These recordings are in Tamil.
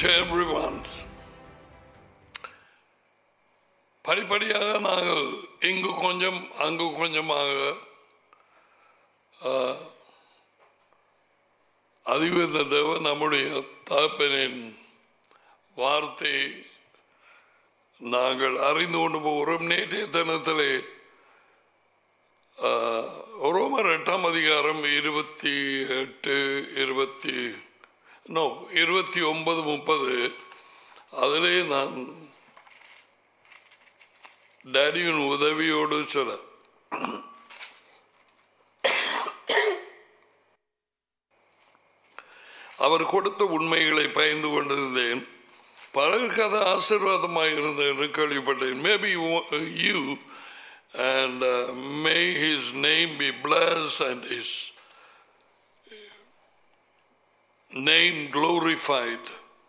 to everyone. படிப்படியாக நாங்கள் இங்கு கொஞ்சம் அங்கு கொஞ்சமாக ஆஹ், அறிவுறுந்த தேவன் நம்முடைய தகப்பனின் வார்த்தை நாங்கள் அறிந்து கொண்டு போகிறோம் நேற்றைய தினத்திலே ஆஹ், ரோமர் எட்டாம் அதிகாரம் இருபத்தி எட்டு இருபத்தி நோ இருபத்தி ஒன்பது முப்பது அதிலே நான் டேடியின் உதவியோடு சில அவர் கொடுத்த உண்மைகளை பயந்து கொண்டிருந்தேன் பலருக்கு அது ஆசீர்வாதமாக இருந்தது என்று கேள்விப்பட்டேன் maybe you and may his name be blessed and his name glorified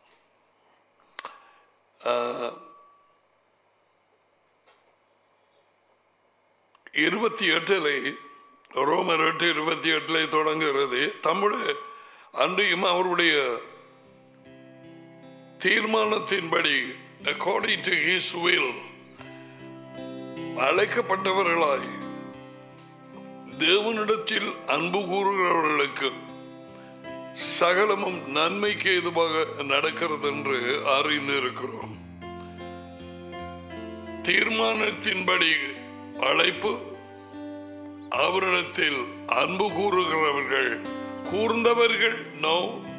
இருபத்தி எட்டிலே ரோமர் எட்டு இருபத்தி எட்டிலே தொடங்குகிறது தமிழ் அன்றையும் அவருடைய தீர்மானத்தின்படி அக்கார்டிங் டு ஹிஸ் வில் அழைக்கப்பட்டவர்களாய் தேவனிடத்தில் அன்பு கூறுகிறவர்களுக்கு சகலமும் நன்மைக்கு ஏதுவாக நடக்கிறது என்று அறிந்து இருக்கிறோம் தீர்மானத்தின்படி அழைப்பு அவரிடத்தில் அன்பு கூறுகிறவர்கள் கூர்ந்தவர்கள் நோ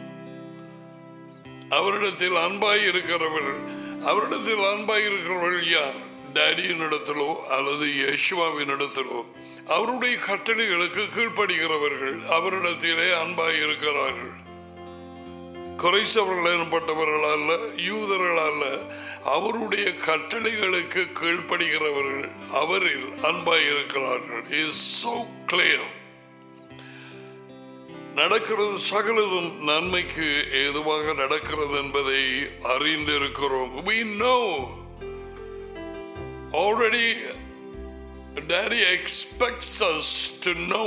அவரிடத்தில் அன்பாய் இருக்கிறவர்கள் அவரிடத்தில் அன்பாய் இருக்கிறவர்கள் யார் டேடியின் இடத்திலோ அல்லது யேசுவாவின் இடத்திலோ அவருடைய கட்டளைகளுக்கு கீழ்ப்படுகிறவர்கள் அவரிடத்திலே அன்பாய் இருக்கிறார்கள் குறைசவர்கள் எனப்பட்டவர்கள் அல்ல யூதர்கள் அல்ல அவருடைய கட்டளைகளுக்கு கீழ்ப்படுகிறவர்கள் அவரில் அன்பாய் இருக்கிறார்கள் இஸ் so clear நடக்கிறது சகலதும் நன்மைக்கு ஏதுவாக நடக்கிறது என்பதை அறிந்திருக்கிறோம் we know already daddy expects us to know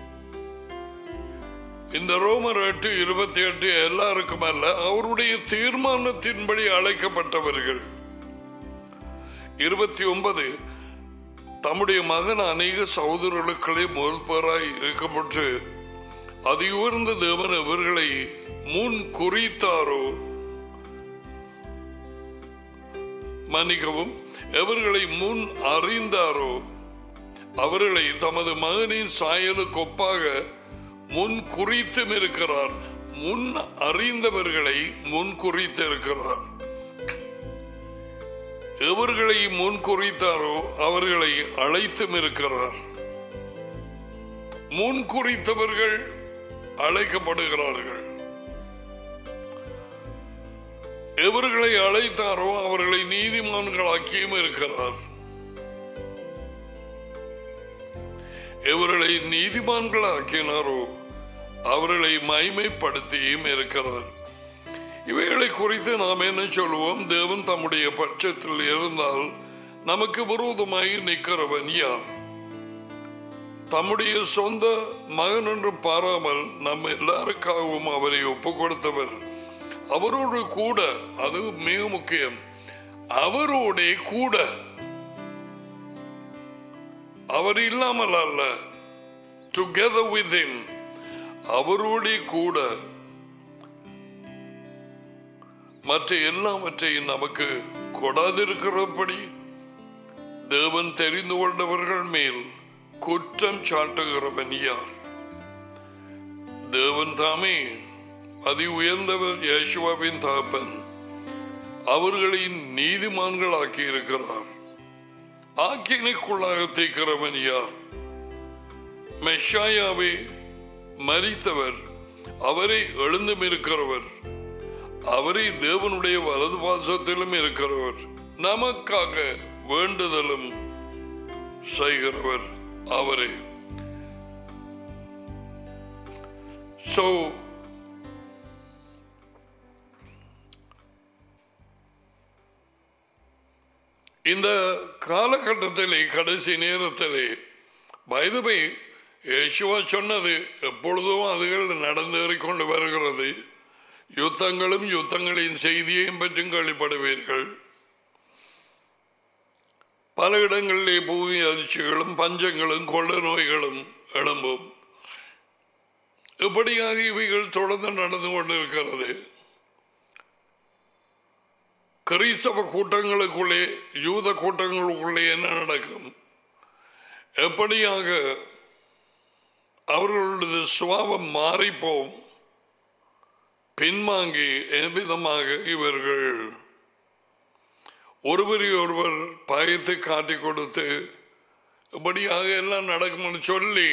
இந்த ரோமர் எட்டு இருபத்தி எட்டு எல்லாருக்கும் அல்ல அவருடைய தீர்மானத்தின்படி அழைக்கப்பட்டவர்கள் இருபத்தி ஒன்பது தம்முடைய மகன் அநேக சகோதரர்களுக்களே முதற்பராய் இருக்கப்பட்டு அதி உயர்ந்த தேவன் இவர்களை முன் குறித்தாரோ மன்னிக்கவும் எவர்களை முன் அறிந்தாரோ அவர்களை தமது மகனின் சாயலுக்கு ஒப்பாக முன் குறித்தும் இருக்கிறார் முன் அறிந்தவர்களை முன் குறித்திருக்கிறார் எவர்களை முன் குறித்தாரோ அவர்களை அழைத்தும் இருக்கிறார் முன் குறித்தவர்கள் அழைக்கப்படுகிறார்கள் எவர்களை அழைத்தாரோ அவர்களை நீதிமான்களாக்கியும் இருக்கிறார் எவர்களை நீதிமான்களாக்கினாரோ அவர்களை மைமைப்படுத்தியும் இருக்கிறார் இவைகளை குறித்து நாம் என்ன சொல்லுவோம் தேவன் தம்முடைய பட்சத்தில் இருந்தால் நமக்கு விரோதமாய் நிற்கிறவன் யார் தம்முடைய சொந்த மகன் என்று பாராமல் நம்ம எல்லாருக்காகவும் அவரை ஒப்பு கொடுத்தவர் அவரோடு கூட அது மிக முக்கியம் அவரோட கூட அவர் இல்லாமல் அல்ல டுகெதர் வித் him அவரோட கூட மற்ற எல்லாவற்றையும் நமக்கு கொடாதிருக்கிறபடி தேவன் தெரிந்து கொண்டவர்கள் மேல் குற்றம் சாட்டுகிறவன் யார் தேவன் தாமே அதி உயர்ந்தவர் யேசுவாவின் தகப்பன் அவர்களை நீதிமான்களாக்கி இருக்கிறார் ஆக்கினைக்குள்ளாக தீக்கிறவன் யார் மெஷாயாவே மரித்தவர் அவரை எழுந்தும் இருக்கிறவர் அவரை தேவனுடைய வலது பாசத்திலும் இருக்கிறவர் நமக்காக வேண்டுதலும் செய்கிறவர் அவரே சோ இந்த காலகட்டத்திலே கடைசி நேரத்திலே வயதுமை யேசுவா சொன்னது எப்பொழுதும் அதுகள் நடந்தேறிக் கொண்டு வருகிறது யுத்தங்களும் யுத்தங்களின் செய்தியையும் பற்றும் கேள்விப்படுவீர்கள் பல இடங்களிலே பூமி அதிர்ச்சிகளும் பஞ்சங்களும் கொள்ள நோய்களும் எழும்பும் இப்படியாக இவைகள் தொடர்ந்து நடந்து கொண்டிருக்கிறது கிறிஸ்தவ கூட்டங்களுக்குள்ளே யூத கூட்டங்களுக்குள்ளே என்ன நடக்கும் எப்படியாக அவர்களது சுவாபம் மாறிப்போம் பின்வாங்கி எவ்விதமாக இவர்கள் ஒருவரை ஒருவர் பயத்தை காட்டி கொடுத்து இப்படியாக எல்லாம் நடக்கும்னு சொல்லி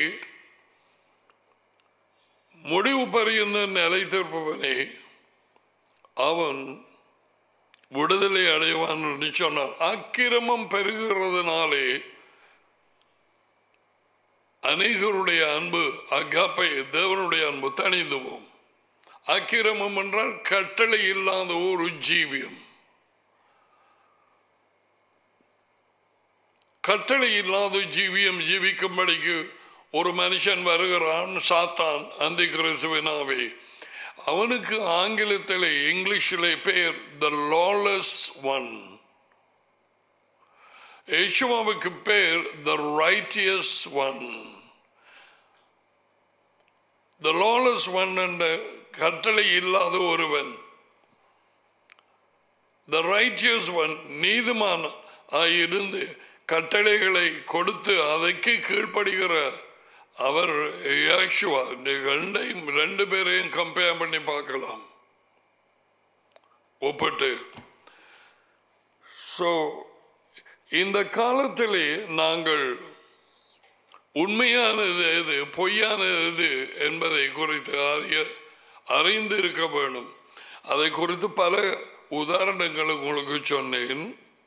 முடிவு பறிந்த நிலைத்திருப்பவனே அவன் விடுதலை அடைவான் என்று சொன்னார் அக்கிரமம் பெருகிறதுனாலே அநேகருடைய அன்பு அகாப்பை தேவனுடைய அன்பு தணிந்து போம் அக்கிரமம் என்றால் கட்டளை இல்லாத ஒரு ஜீவியம் கட்டளை இல்லாத ஜீவியம் ஜீவிக்கும்படிக்கு ஒரு மனுஷன் வருகிறான் சாத்தான் அந்த கிறிஸ்துவினாவே அவனுக்கு ஆங்கிலத்தில் இங்கிலீஷில் பேர் த லாலஸ் ஒன் யேசுவாவுக்கு பேர் the righteous one the lawless one என்ற கட்டளை இல்லாத ஒருவன் த ரைட்டியஸ் ஒன் நீதிமான இருந்து கட்டளைகளை கொடுத்து அதற்கு கீழ்ப்படுகிற அவர் யாஷுவா இந்த ரெண்டையும் ரெண்டு பேரையும் கம்பேர் பண்ணி பார்க்கலாம் ஒப்பிட்டு ஸோ இந்த காலத்திலே நாங்கள் உண்மையானது எது பொய்யானது எது என்பதை குறித்து அறிய அறிந்து இருக்க வேண்டும் அதை குறித்து பல உதாரணங்கள் உங்களுக்கு சொன்னேன்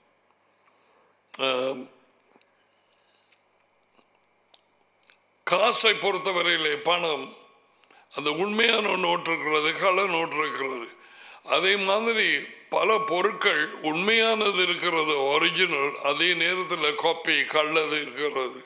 காசை பொறுத்தவரையிலே பணம் அந்த உண்மையான நோட்டு இருக்கிறது கள்ள நோட்டு இருக்கிறது அதே மாதிரி பல பொருட்கள் உண்மையானது இருக்கிறது ஒரிஜினல் அதே நேரத்தில் காப்பி கள்ளது இருக்கிறது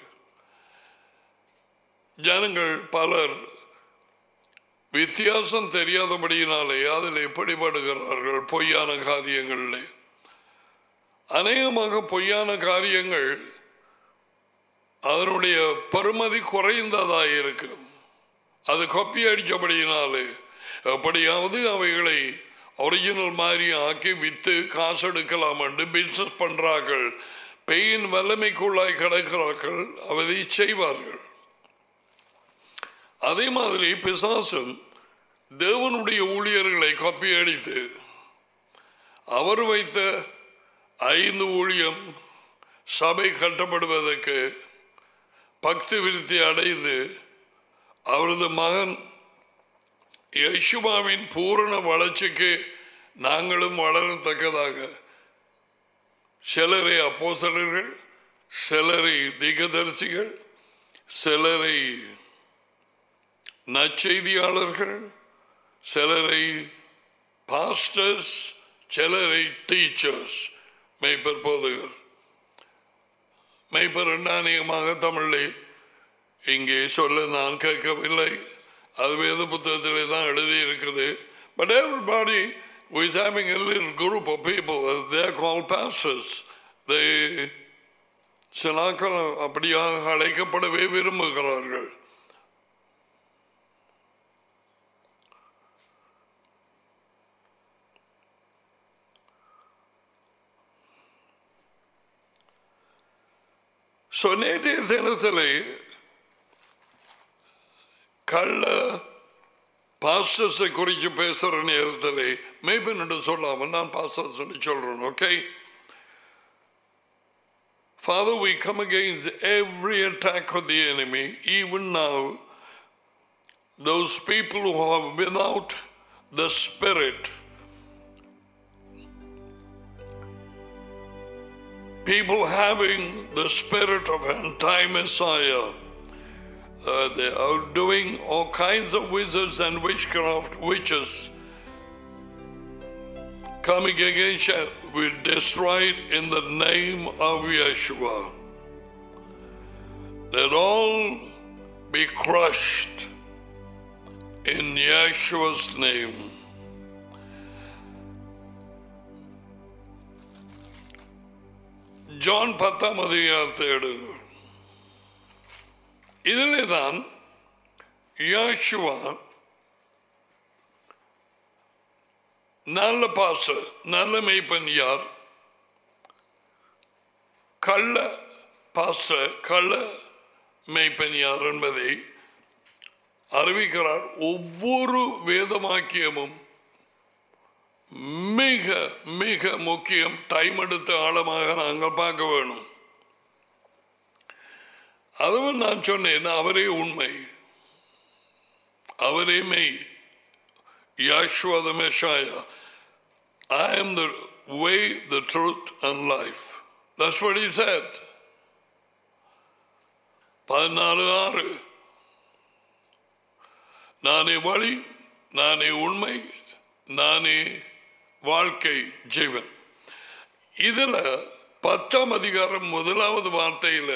ஜனங்கள் பலர் வித்தியாசம் தெரியாதபடியினாலே அதில் எப்படிப்படுகிறார்கள் பொய்யான காரியங்களில் அநேகமாக பொய்யான காரியங்கள் அதனுடைய பெருமதி குறைந்ததாக இருக்கு அது கொப்பி அடித்தபடியினாலே எப்படியாவது அவைகளை ஒரிஜினல் மாதிரி ஆக்கி வித்து காசு எடுக்கலாம் என்று பிசினஸ் பண்றார்கள் பெயின் வல்லமைக்குள்ளாய் கிடக்கிறார்கள் அவதை செய்வார்கள் அதே மாதிரி பிசாசும் தேவனுடைய ஊழியர்களை கொப்பி அடித்து அவர் வைத்த ஐந்து ஊழியம் சபை கட்டப்படுவதற்கு பக்தி விருத்தி அடைந்து அவரது மகன் யசுமாவின் பூரண வளர்ச்சிக்கு நாங்களும் வளரத்தக்கதாக சிலரை அப்போசலர்கள் சிலரை திகதரிசிகள் சிலரை நற்செய்தியாளர்கள் சிலரை பாஸ்டர்ஸ் சிலரை டீச்சர்ஸ் மெய்ப்பர் போதகர் மெய்ப்பர் அநேகமாக தமிழில் இங்கே சொல்ல நான் கேட்கவில்லை அது வேத புத்தகத்திலே தான் எழுதி இருக்குது but everybody who is having a little group of people they are called pastors they சிலாக்கள் அப்படியாக அழைக்கப்படவே விரும்புகிறார்கள் ஸோ நேற்றைய தினத்தில் கள்ள பாஸ்டர்ஸை குறித்து பேசுகிற நேரத்தில் மேய்பன் சொல்லாமல் நான் பாஸ்டர் சொல்லி சொல்கிறேன் okay Father, we come against every attack of the enemy, even now. Those people who are without the Spirit, people having the spirit of anti-Messiah, uh, they are doing all kinds of wizards and witchcraft witches coming against you, we destroy it in the name of Yeshua. That all be crushed in Yeshua's name. John பத்தாம் அதிகாரத்தை எடுங்கள் இதிலே தான் யாஷுவா நல்ல பாச நல்ல மெய்ப்பன் யார் கள்ள பாச கள்ள மெய்ப்பன் யார் என்பதை அறிவிக்கிறார் ஒவ்வொரு வேதமாக்கியமும் மிக மிக முக்கியம் டைம் எடுத்து ஆழமாக நாங்கள் பார்க்க வேணும் அதுவும் நான் சொன்னேன் அவரே உண்மை அவரே மெய் Yahshua the Messiah. I am the way, the truth, and life. That's what he said. பதினாறு ஆறு நானே வழி நானே உண்மை நானே வாழ்க்கை ஜீவன் இதுல பத்தாம் அதிகாரம் முதலாவது வார்த்தையில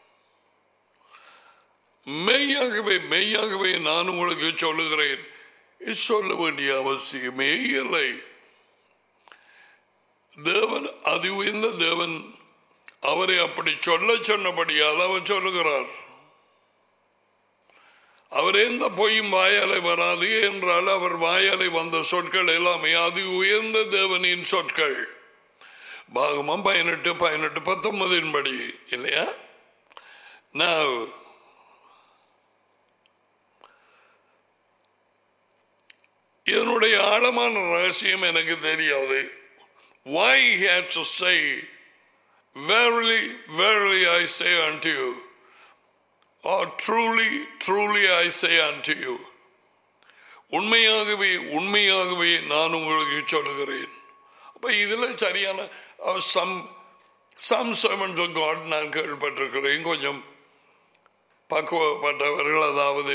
மெய்யாகவே மெய்யாகவே நான் உங்களுக்கு சொல்லுகிறேன் சொல்ல வேண்டிய அவசியமே இல்லை தேவன் அது உயர்ந்த தேவன் அவரை அப்படி சொல்ல சொன்னபடியால் அவர் சொல்லுகிறார் அவர் எந்த பொய்யும் வாயாலை வராது என்றால் அவர் வாயாலை வந்த சொற்கள் எல்லாமே அது உயர்ந்த தேவனின் சொற்கள் பாகமம் பதினெட்டு பதினெட்டு பத்தொன்பதின் படி இல்லையா நான் இதனுடைய ஆழமான ரகசியம் எனக்கு தெரியாது why he had to say verily verily I say unto you or truly truly I say unto you உண்மையாகவே உண்மையாகவே நான் உங்களுக்கு சொல்லுகிறேன் அப்ப இதுல சரியான சம் சம் செவன்ஸ் காட் நான் கேள்விப்பட்டிருக்கிறேன் கொஞ்சம் பக்குவப்பட்டவர்கள் அதாவது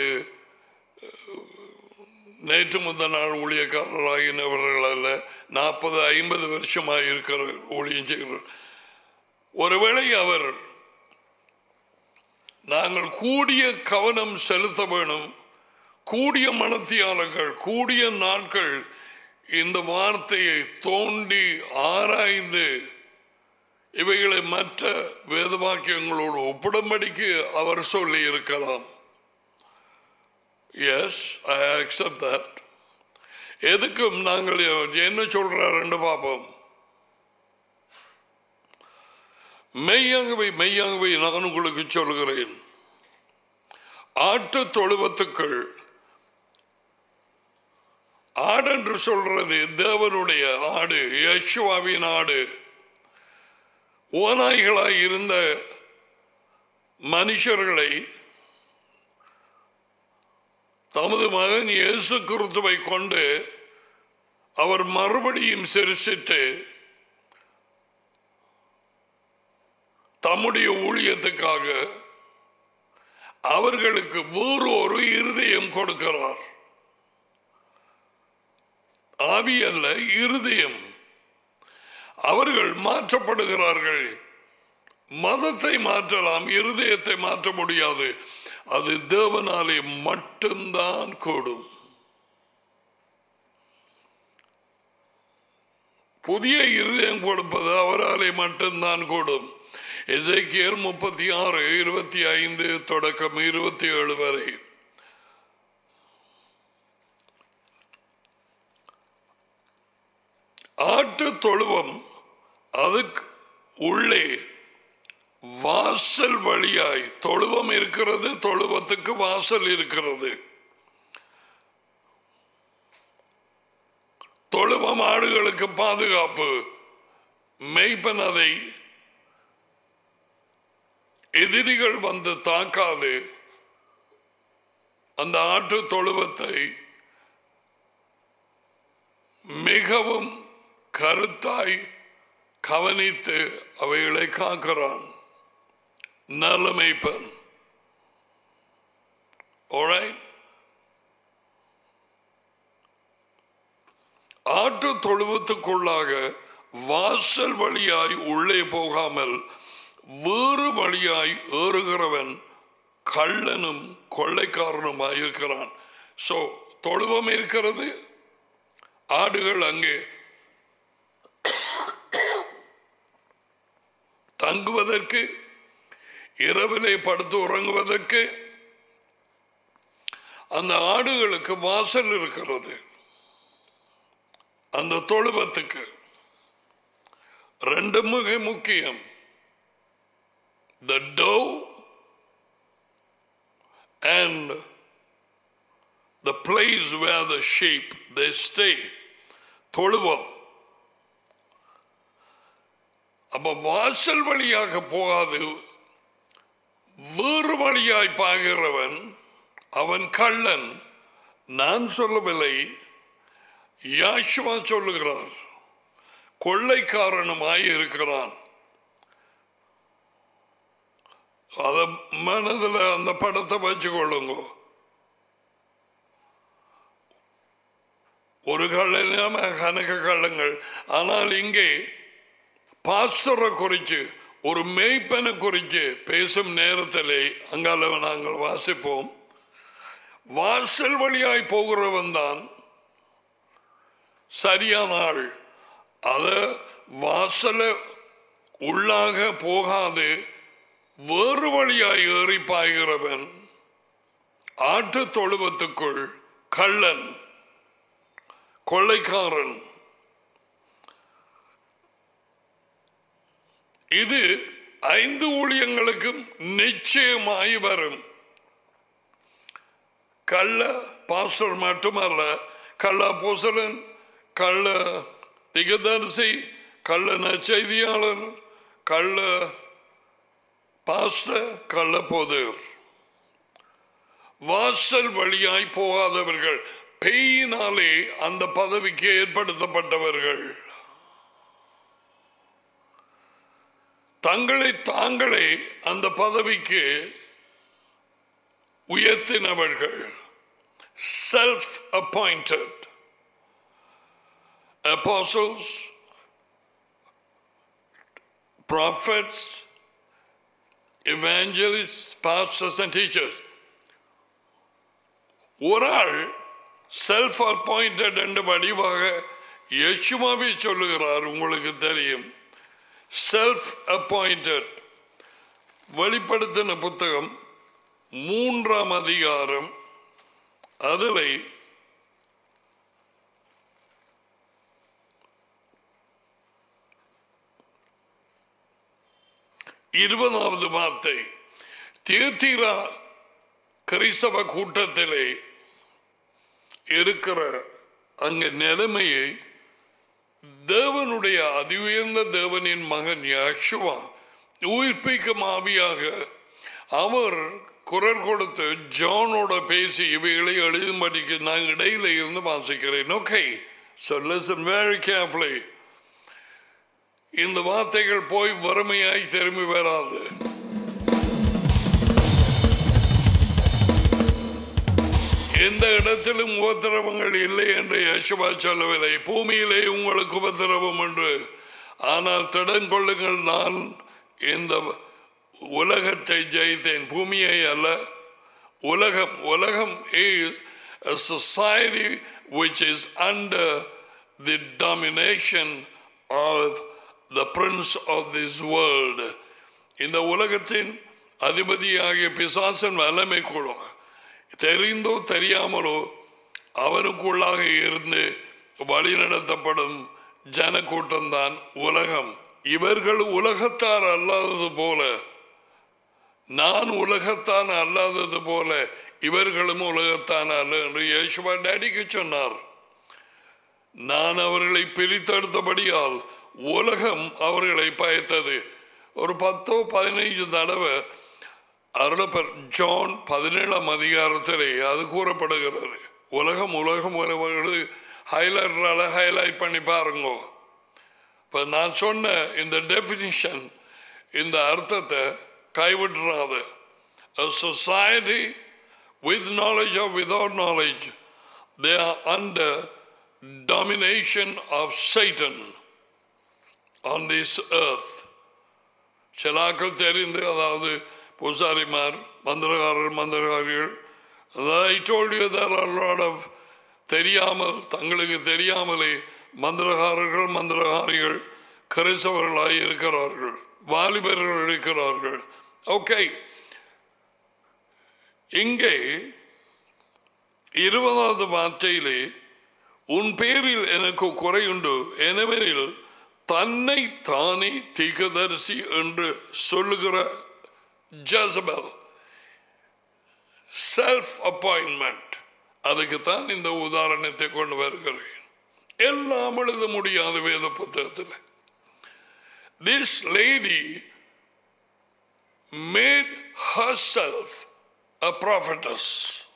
நேற்று முந்த நாள் ஊழியக்காரராகினவர்கள் அல்ல நாற்பது ஐம்பது வருஷமாக இருக்கிற ஊழியம் செய்கிறார் ஒருவேளை அவர் நாங்கள் கூடிய கவனம் செலுத்த வேணும் கூடிய மனத்தியாளர்கள் கூடிய நாட்கள் இந்த வார்த்தையை தோண்டி ஆராய்ந்து இவைகளை மற்ற வேதவாக்கியங்களோடு ஒப்பிடும்படிக்கு அவர் சொல்லி இருக்கலாம் எஸ் ஐ அக்செப்ட் தட் எதுக்கும் நாங்கள் என்ன சொல்றாருன்னு பார்ப்போம் மெய்யாகவே மெய்யாகவே நான் உங்களுக்கு சொல்கிறேன் ஆட்டு தொழுவத்துக்கள் ஆடு என்று சொல்றது தேவனுடைய ஆடு யசுவாவின் ஆடு ஓநாய்களாய் இருந்த மனுஷர்களை தமது மகன் இயேசு கிறிஸ்துவை கொண்டு அவர் மறுபடியும் சிரிசித்து தம்முடைய ஊழியத்துக்காக அவர்களுக்கு வேறு ஒரு இருதயம் கொடுக்கிறார் ஆவி அல்ல இருதயம் அவர்கள் மாற்றப்படுகிறார்கள் மதத்தை மாற்றலாம் இருதயத்தை மாற்ற முடியாது அது தேவனாலே மட்டும்தான் கூடும் புதிய இருதயம் கொடுப்பது அவராலே மட்டும்தான் கூடும் எசைக்கியர் முப்பத்தி ஆறு இருபத்தி ஐந்து தொடக்கம் இருபத்தி ஏழு வரை ஆட்டு தொழுவம் அதுக்கு உள்ளே வாசல் வழியாய் தொழுவம் இருக்கிறது தொழுவத்துக்கு வாசல் இருக்கிறது தொழுவம் ஆடுகளுக்கு பாதுகாப்பு மெய்ப்பன் அதை எதிரிகள் வந்து தாக்காது அந்த ஆட்டு தொழுவத்தை மிகவும் கருத்தாய் கவனித்து அவைகளை காக்கிறான் நல்ல மெய்ப்பன் Alright? ஆட்டு தொழுவத்துக்குள்ளாக வாசல் வழியாய் உள்ளே போகாமல் வேறு வழியாய் ஏறுகிறவன் கள்ளனும் கொள்ளைக்காரனுமாய் இருக்கிறான் சோ தொழுவம் இருக்கிறது ஆடுகள் அங்கே தங்குவதற்கு இரவிலே படுத்து உறங்குவதற்கு அந்த ஆடுகளுக்கு வாசல் இருக்கிறது அந்த தொழுவத்துக்கு ரெண்டு மிக முக்கியம் the door and the place where the sheep they stay தொழுவம் அப்ப வாசல் வழியாக போகாது வேறு வழியாய் பாகிறவன் அவன் கள்ளன் நான் சொல்லவில்லை யாஷுவா சொல்லுகிறார் கொள்ளைக்காரனுமாய் இருக்கிறான் அத மனதில் அந்த படத்தை வச்சுக்கொள்ளுங்க ஒரு கள்ளன் கணக்க கள்ளங்கள் ஆனால் இங்கே பாஸ்டரை குறித்து ஒரு மேய்ப்பனை குறித்து பேசும் நேரத்திலே அங்கால நாங்கள் வாசிப்போம் வாசல் வழியாய் போகிறவன் தான் சரியான ஆள் அத வாசல உள்ளாக போகாது வேறு வழியாய் ஏறி பாய்கிறவன் ஆட்டு தொழுவத்துக்குள் கள்ளன் கொள்ளைக்காரன் இது ஐந்து ஊழியங்களுக்கும் நிச்சயமாய் வரும் கள்ள பாஸ்டர் மட்டுமல்ல கள்ள பூசலன் கள்ள திகதரிசி கள்ள நச்செய்தியாளர் கள்ள பாஸ்டர் கள்ள போதர் வாசல் வழியாய் போகாதவர்கள் பெய்யினாலே அந்த பதவிக்கு ஏற்படுத்தப்பட்டவர்கள் தங்களை தாங்களே அந்த பதவிக்கு உயர்த்தினவர்கள் self appointed apostles, prophets, evangelists, pastors, and teachers. ஒரு ஆள் செல்ஃப் அப்பாயிண்டட் என்ற வடிவாக யசுமாவே சொல்லுகிறார் உங்களுக்கு தெரியும் செல்ஃப் அப்பாயிண்டட் வெளிப்படுத்தின புத்தகம் மூன்றாம் அதிகாரம் அதில் இருபதாவது வார்த்தை தேத்தீரா கிறிஸ்தவ கூட்டத்திலே இருக்கிற அங்க நிலைமையை தேவனுடைய அதி உயர்ந்த தேவனின் மகன் யக்ஷுவா உயிர்ப்பிக்கும் ஆவியாக அவர் குரல் கொடுத்து ஜானோட பேசி இவைகளை எழுதும்படிக்கு நான் இடையில இருந்து வாசிக்கிறேன் okay so listen very carefully இந்த வார்த்தைகள் போய் வறுமையாய் திரும்பி வராது எந்த இடத்திலும் உபத்திரவங்கள் இல்லை என்று யசுவா சொல்லவில்லை பூமியிலே உங்களுக்கு உபத்திரவம் என்று ஆனால் திடன் கொள்ளுங்கள் நான் இந்த உலகத்தை ஜெயித்தேன் பூமியை அல்ல உலகம் உலகம் is a society which is under the domination of the prince of this world இந்த உலகத்தின் அதிபதியாகிய பிசாசன் வல்லமை கூட தெரிந்தோ தெரியாமலோ அவனுக்குள்ளாக இருந்து வழிநடத்தப்படும் ஜனக்கூட்டம்தான் உலகம் இவர்கள் உலகத்தார் அல்லாதது போல நான் உலகத்தான் அல்லாதது போல இவர்களும் உலகத்தான் அல்ல என்று யேசுவா டேடிக்கு சொன்னார் நான் அவர்களை பிரித்தெடுத்தபடியால் உலகம் அவர்களை பயத்தது ஒரு பத்தோ பதினைஞ்சு தடவை அருளப்பர் ஜான் பதினேழாம் அதிகாரத்திலே அது கூறப்படுகிறது உலகம் உலகம் உறவுகள் ஹைலைட்டரால ஹைலைட் பண்ணி பாருங்க இப்போ நான் சொன்ன இந்த டெபினிஷன் இந்த அர்த்தத்தை கைவிட்டுறாது A society with knowledge or without knowledge, they are under domination of Satan on this earth. சிலாக்கள் தெரிந்து அதாவது பூசாரிமார் மந்திரகாரர் மந்திரகாரிகள் I told you there are lot of தெரியாமல் தங்களுக்கு தெரியாமலே மந்திரகாரர்கள் மந்திரகாரிகள் கிறிஸ்தவர்களாய் இருக்கிறார்கள் வாலிபர்கள் இருக்கிறார்கள் ஓகே இங்கே இருபதாவது வார்த்தையிலே உன் பேரில் எனக்கு குறையுண்டு எனவெனில் தன்னை தானே தீர்க்கதரிசி என்று சொல்லுகிற ஜசபல் செல்ஃப் அப்பாயின்மெண்ட் அதுக்கு தான் இந்த உதாரணத்தை கொண்டு வருகிறேன் எல்லாம் எழுத முடியாத வேத புத்தகத்தில் this lady made herself a prophetess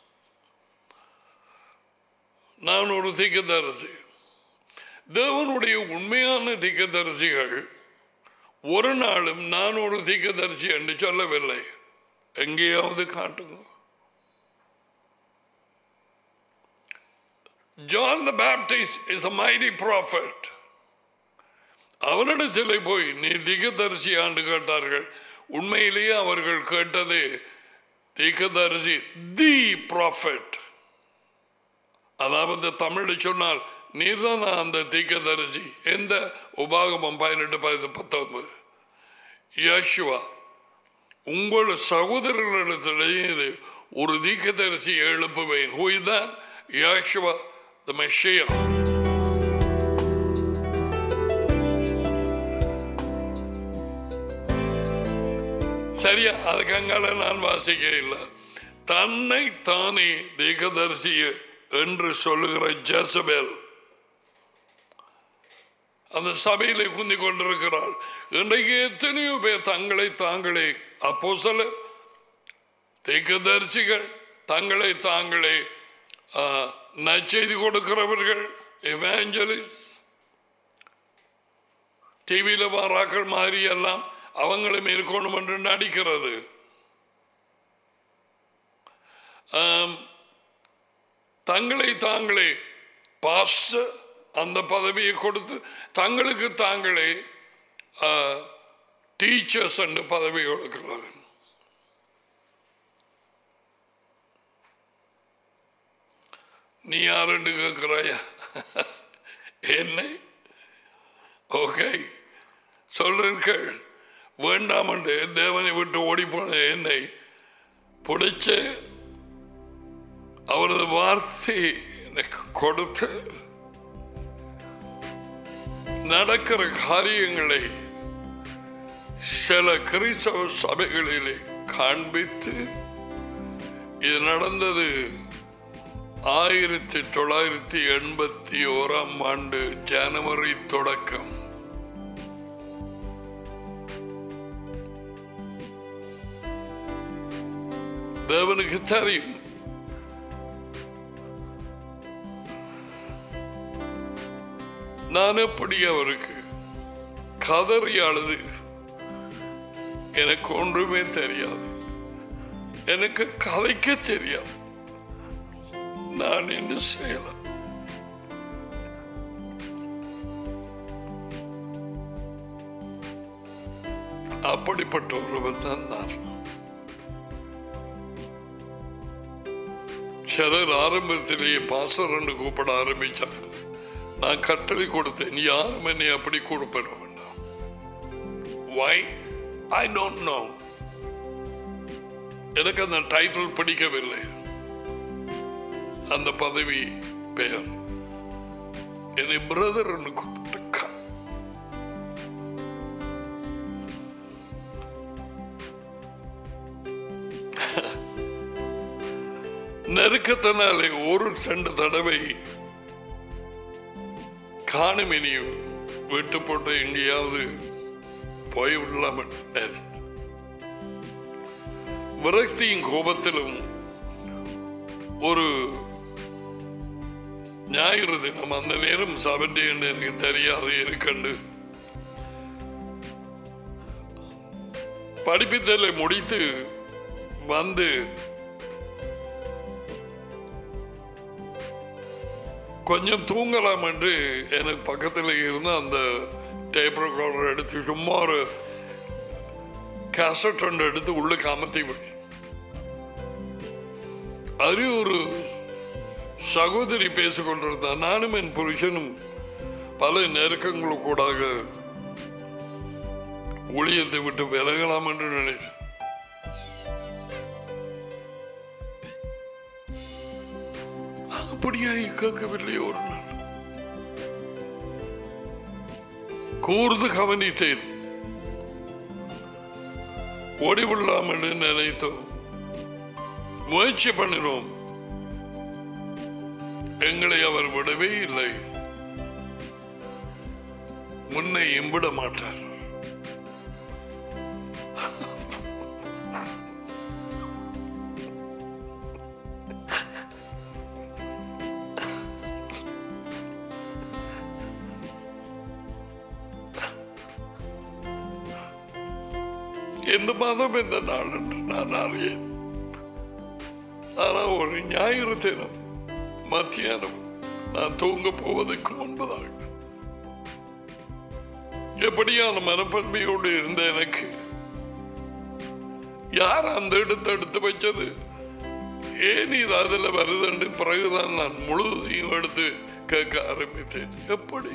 நான் ஒரு திக்கதரிசி தேவனுடைய உண்மையான திக்கதரிசிகள் ஒரு நாளும் நான் ஒரு திக்கதரிசி என்று சொல்லவில்லை எங்கேயாவது காட்டுங்க John the Baptist is a mighty prophet. அவனிடத்தில் போய் நீ திகதரிசி ஆண்டு கேட்டார்கள் உண்மையிலேயே அவர்கள் கேட்டது திகதரிசி தி ப்ராஃபட் அதாவது தமிழில் சொன்னால் நீதான் அந்த தீக்கதரிசி எந்த உபாகமம் பதினெட்டு பதினெட்டு பத்தொன்பது யேசுவா உங்கள் சகோதரர்களிடத்திலேயே ஒரு தீக்கதரிசி எழுப்புவேன் ஹூய்தான் யேசுவா த மெஷியா சரியா அதுக்கு அங்கால நான் வாசிக்க இல்லை தன்னை தானே தீகதரிசி என்று சொல்லுகிற ஜசபேல் அந்த சபையிலே குந்தி கொண்டிருக்கிறார் இன்றைக்கு எத்தனையோ பேர் தங்களை தாங்களே அப்போ சில தீக்கதரிசிகள் தங்களை தாங்களே ஆ, நற்செய்தி கொடுக்கிறவர்கள் எவாஞ்சலிஸ் டிவியில் வாராக்கள் மாதிரி எல்லாம் அவங்களும் இருக்கணும் என்று நடிக்கிறது ஆம், தங்களை தாங்களே பாஸ்டர் அந்த பதவியை கொடுத்து தங்களுக்கு தாங்களே டீச்சர்ஸ் என்று பதவி கொடுக்கிறது நீ யாருன்னு கேட்கிறாயா என்னை ஓகே சொல்றேன் கேள் வேண்டாம் என்று தேவனை விட்டு ஓடி போன என்னை பிடிச்சு அவரது வார்த்தை எனக்கு கொடுத்து நடக்கிற காரியங்களை சில கிறிஸ்தவ சபைகளிலே காண்பித்து இது நடந்தது ஆயிரத்தி தொள்ளாயிரத்தி எண்பத்தி ஓராம் ஆண்டு ஜனவரி தொடக்கம் தேவனுக்கு தெரியும் நான் எப்படி அவருக்கு கதறி அழுது எனக்கு ஒன்றுமே தெரியாது எனக்கு கதைக்க தெரியாது நான் என்ன செய்யலாம் அப்படிப்பட்ட ஒருவன் தான் நான் சிலர் ஆரம்பத்திலேயே பாசர் என்று கூப்பிட ஆரம்பிச்சாங்க நான் கட்டளை கொடுத்தேன் யாரும் என்னை அப்படி கூப்பிட வேண்டாம் வை ஐ டோன்ட் நோ எனக்கு அந்த டைட்டில் பிடிக்கவில்லை அந்த பதவி பெயர் என்னை பிரதர் என்று கூப்பிட்டுக்கா நெருக்கத்தினாலே ஒரு சென்ற தடவை காணும் இனி விட்டு போட்டு எங்கேயாவது போய் விடலாம் விரக்தியின் கோபத்திலும் ஒரு ஞாயிறு தினம் அந்த நேரம் சபண்டே என்று எனக்கு தெரியாது இருக்கண்டு படிப்பித்தலை முடித்து வந்து கொஞ்சம் தூங்கலாம் என்று எனக்கு பக்கத்தில் இருந்த அந்த டேப் ரெக்கார்டர் எடுத்து சும்மா ஒரு கேசட் ஒன்று எடுத்து உள்ள காமத்தி விட்டு அது ஒரு சகோதரி பேசிக் கொண்டிருந்தார் நானும் என் புருஷனும் பல நெருக்கங்களுக்கூடாக ஊழியத்தை விட்டு விலகலாம் என்று நினைத்தேன் நான் அப்படியாய் கேட்கவில்லை ஒரு நாள் கூர்ந்து கவனித்தேன் ஓடிவிடலாம் என்று நினைத்தோம் முயற்சி பண்ணினோம் எங்களை அவர் விடவே இல்லை முன்னையும் விட மாட்டார் எந்த மாதம் எந்த நாள் என்று நான் அறியேன் ஆனா ஒரு ஞாயிறு தினம் மத்தியானம் நான் தூங்க போவதற்கு முன்பதாக எப்படியான மனப்பன்மையோடு இருந்த எனக்கு யார் அந்த இடத்தை எடுத்து வச்சது ஏன் இது அதுல வருதுன்னு பிறகுதான் நான் முழுதையும் எடுத்து கேட்க ஆரம்பித்தேன் எப்படி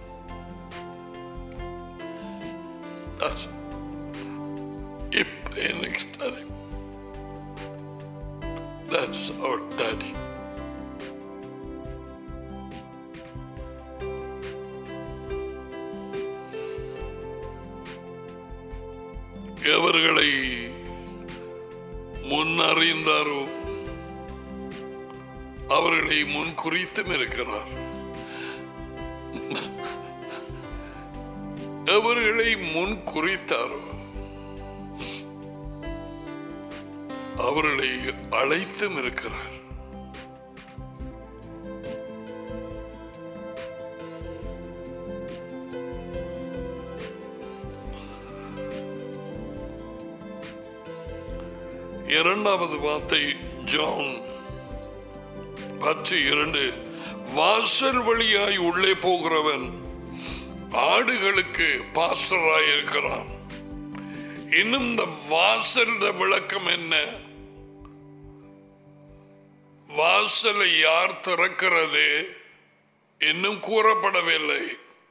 That's- இப்ப எனக்கு தெரியும் That's our daddy. எவர்களை முன்னறிந்தாரோ அவர்களை முன் குறித்தும் இருக்கிறார் எவர்களை முன் குறித்தாரோ அவர்களை அழைத்தும் இருக்கிறார் இரண்டாவது வார்த்தை ஜான் பத்து இரண்டு வாசல் வழியாய் உள்ளே போகிறவன் ஆடுகளுக்கு பாஸ்டராய் இருக்கிறான் இன்னும் இந்த வாசல் விளக்கம் என்ன வாசலை யார் திறக்கிறது இன்னும் கூறப்படவில்லை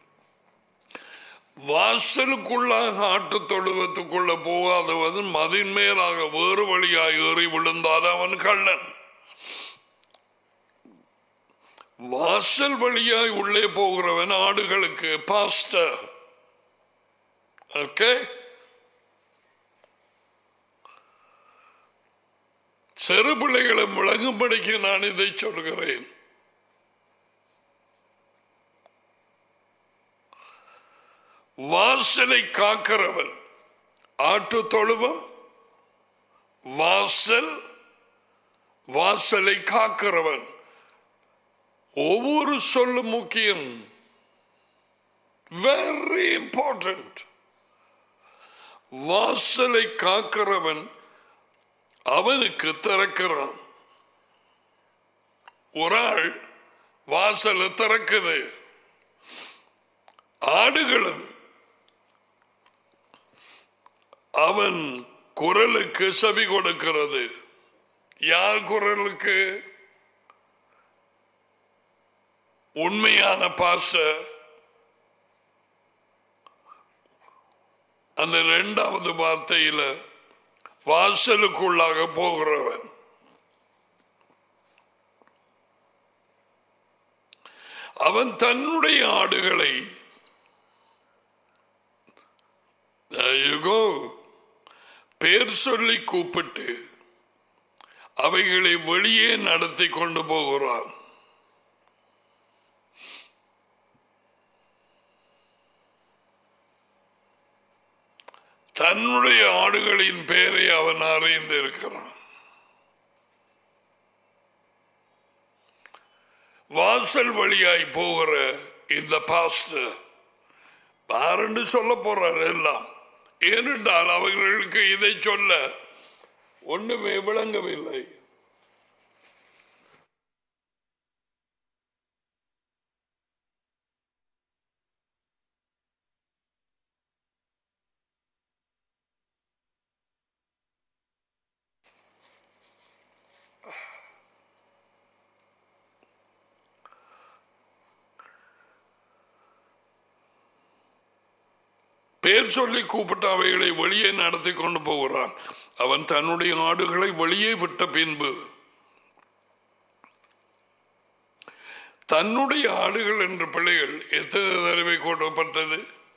வாசலுக்குள்ளாக ஆட்டு தொழுவத்துக்குள்ள போகாதவன் மதின் மேலாக வேறு வழியாய் ஏறி விழுந்தால் அவன் கள்ளன் வாசல் வழியாய் உள்ளே போகிறவன் ஆடுகளுக்கு பாஸ்டர் ஓகே சிறு பிள்ளைகளும் விளங்கும்படிக்கு நான் இதை சொல்கிறேன் வாசலை காக்கிறவன் ஆட்டு தொழுவம் வாசல் வாசலை காக்கிறவன் ஒவ்வொரு சொல்லும் முக்கியம் வெரி இம்பார்ட்டன்ட் வாசலை காக்கிறவன் அவனுக்கு திறக்கிறான் ஒரு ஆள் வாசலை திறக்குது ஆடுகளும் அவன் குரலுக்கு செவி கொடுக்கிறது யார் குரலுக்கு உண்மையான பாச அந்த இரண்டாவது வார்த்தையில வாசலுக்குள்ளாக போகிறவன் அவன் தன்னுடைய ஆடுகளை There you go. பேர் சொல்லி கூப்பிட்டு அவைகளை வெளியே நடத்தி கொண்டு போகிறான் தன்னுடைய ஆடுகளின் பெயரை அவன் அறிந்திருக்கிறான் வாசல் வழியாய் போகிற இந்த பாஸ்டர் யாருன்னு சொல்ல போறார் எல்லாம் ஏனென்றால் அவர்களுக்கு இதை சொல்ல ஒண்ணுமே விளங்கவில்லை பேர் சொல்லி கூப்பிட்ட அவைகளை வெளியே நடத்தி கொண்டு போகிறான் அவன் தன்னுடைய ஆடுகளை வெளியே விட்ட பின்பு தன்னுடைய ஆடுகள் என்ற பிள்ளைகள் எத்தனை தடவை கூட்டப்பட்டது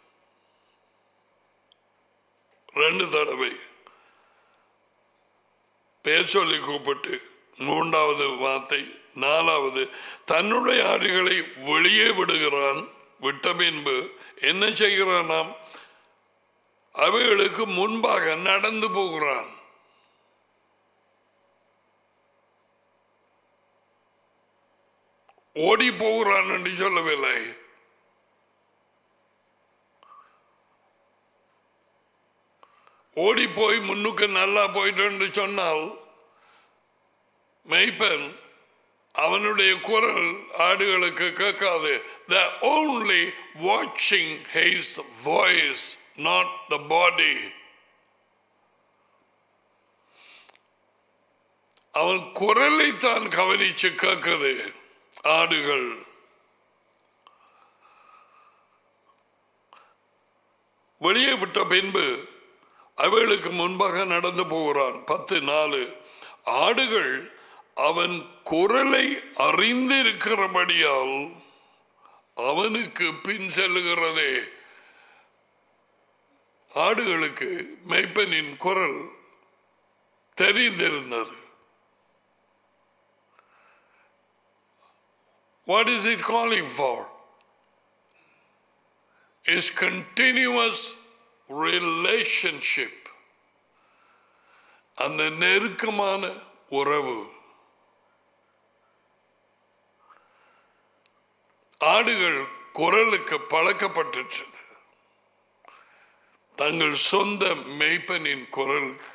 ரெண்டு தடவை பேர் சொல்லி கூப்பிட்டு மூன்றாவது வார்த்தை நாலாவது தன்னுடைய ஆடுகளை வெளியே விடுகிறான் விட்ட பின்பு என்ன செய்கிறான் நாம் அவைகளுக்கு முன்பாக நடந்து போகிறான் ஓடி போகிறான் என்று சொல்லவில்லை ஓடி போய் முன்னுக்கு நல்லா போயிட்டு சொன்னால் மெய்ப்பன் அவனுடைய குரல் ஆடுகளுக்கு கேட்காது த ஓன்லி வாட்சிங் his voice not the body அவன் குரலை தான் கவனிச்சு கேட்குது ஆடுகள் வெளியே விட்ட பின்பு அவளுக்கு முன்பாக நடந்து போகிறான் பத்து நாலு ஆடுகள் அவன் குரலை அறிந்திருக்கிறபடியால் அவனுக்கு பின் செல்லுகிறதே ஆடுகளுக்கு மெய்ப்பனின் குரல் தெரிந்திருந்தது What is it calling for? Is continuous relationship. அந்த நெருக்கமான உறவு ஆடுகள் குரலுக்கு பழக்கப்பட்டுச்சது தங்கள் சொந்த மெய்ப்பனின் குரலுக்கு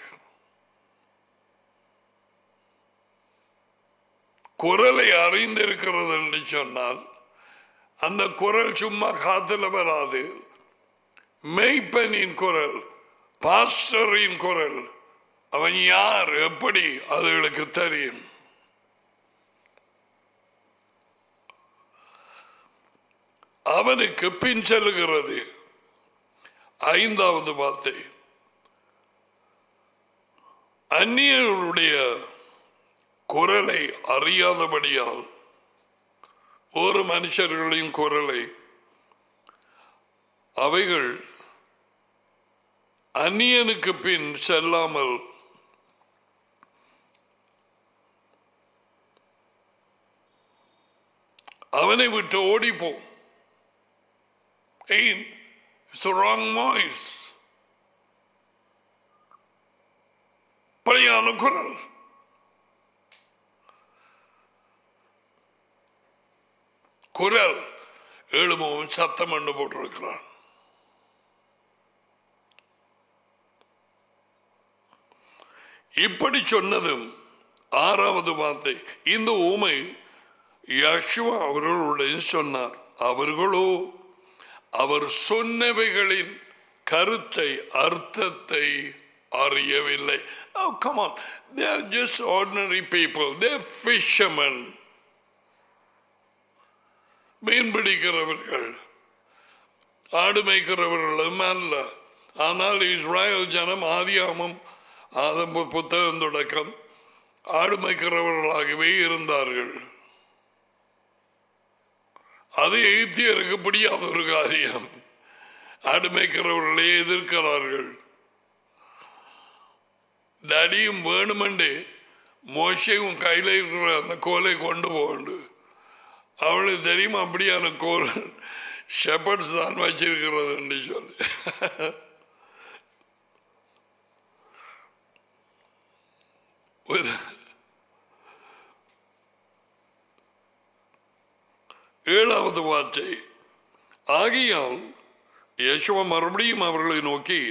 குரலை அறிந்திருக்கிறது என்று சொன்னால் அந்த குரல் சும்மா காத்துல வராது மெய்ப்பனின் குரல் பாஸ்டரின் குரல் அவன் யார் எப்படி அதுகளுக்கு தெரியும் அவனுக்கு பின் செல்லுகிறது ஐந்தாவது வார்த்தை அந்நியர்களுடைய குரலை அறியாதபடியால் ஒரு மனுஷர்களின் குரலை அவைகள் அந்நியனுக்கு பின் செல்லாமல் அவனை விட்டு ஓடிப்போம் ஏன் இட்ஸ் ராங் வாய்ஸ் பழையான குரல் குரல் எழுமவும் சத்தம் என்று போட்டிருக்கிறான் இப்படி சொன்னதும் ஆறாவது வார்த்தை இந்த ஊமை யக்ஷுவா அவர்களுடன் சொன்னார் அவர்களோ அவர் சொன்னவைகளின் கருத்தை அர்த்தத்தை அறியவில்லை Oh, come on. They are just ordinary people. They're fishermen. மீன் பிடிக்கிறவர்கள் ஆடு மேய்க்கிறவர்களும் அல்ல ஆனால் இஸ்ராயல் ஜனம் ஆதியாமம் ஆதம் புத்தகம் தொடக்கம் ஆடு மேய்க்கிறவர்களாகவே இருந்தார்கள் அது எகிப்தியருக்கு பிடியாத ஒரு காரியம் ஆடு மேய்க்கிறவர்களே எதிர்க்கிறார்கள் தடியும் வேணுமெண்டு மோசையும் கையில் இருக்கிற அந்த கோலை கொண்டு போகண்டு அவளுக்கு தெரியுமா அப்படியான கோல் ஷெப்பர்ட்ஸ் தான் வச்சிருக்கிறது என்று சொல்லி ஏழாவது வார்த்தை ஆகியால் யேசுவ மறுபடியும் அவர்களை நோக்கி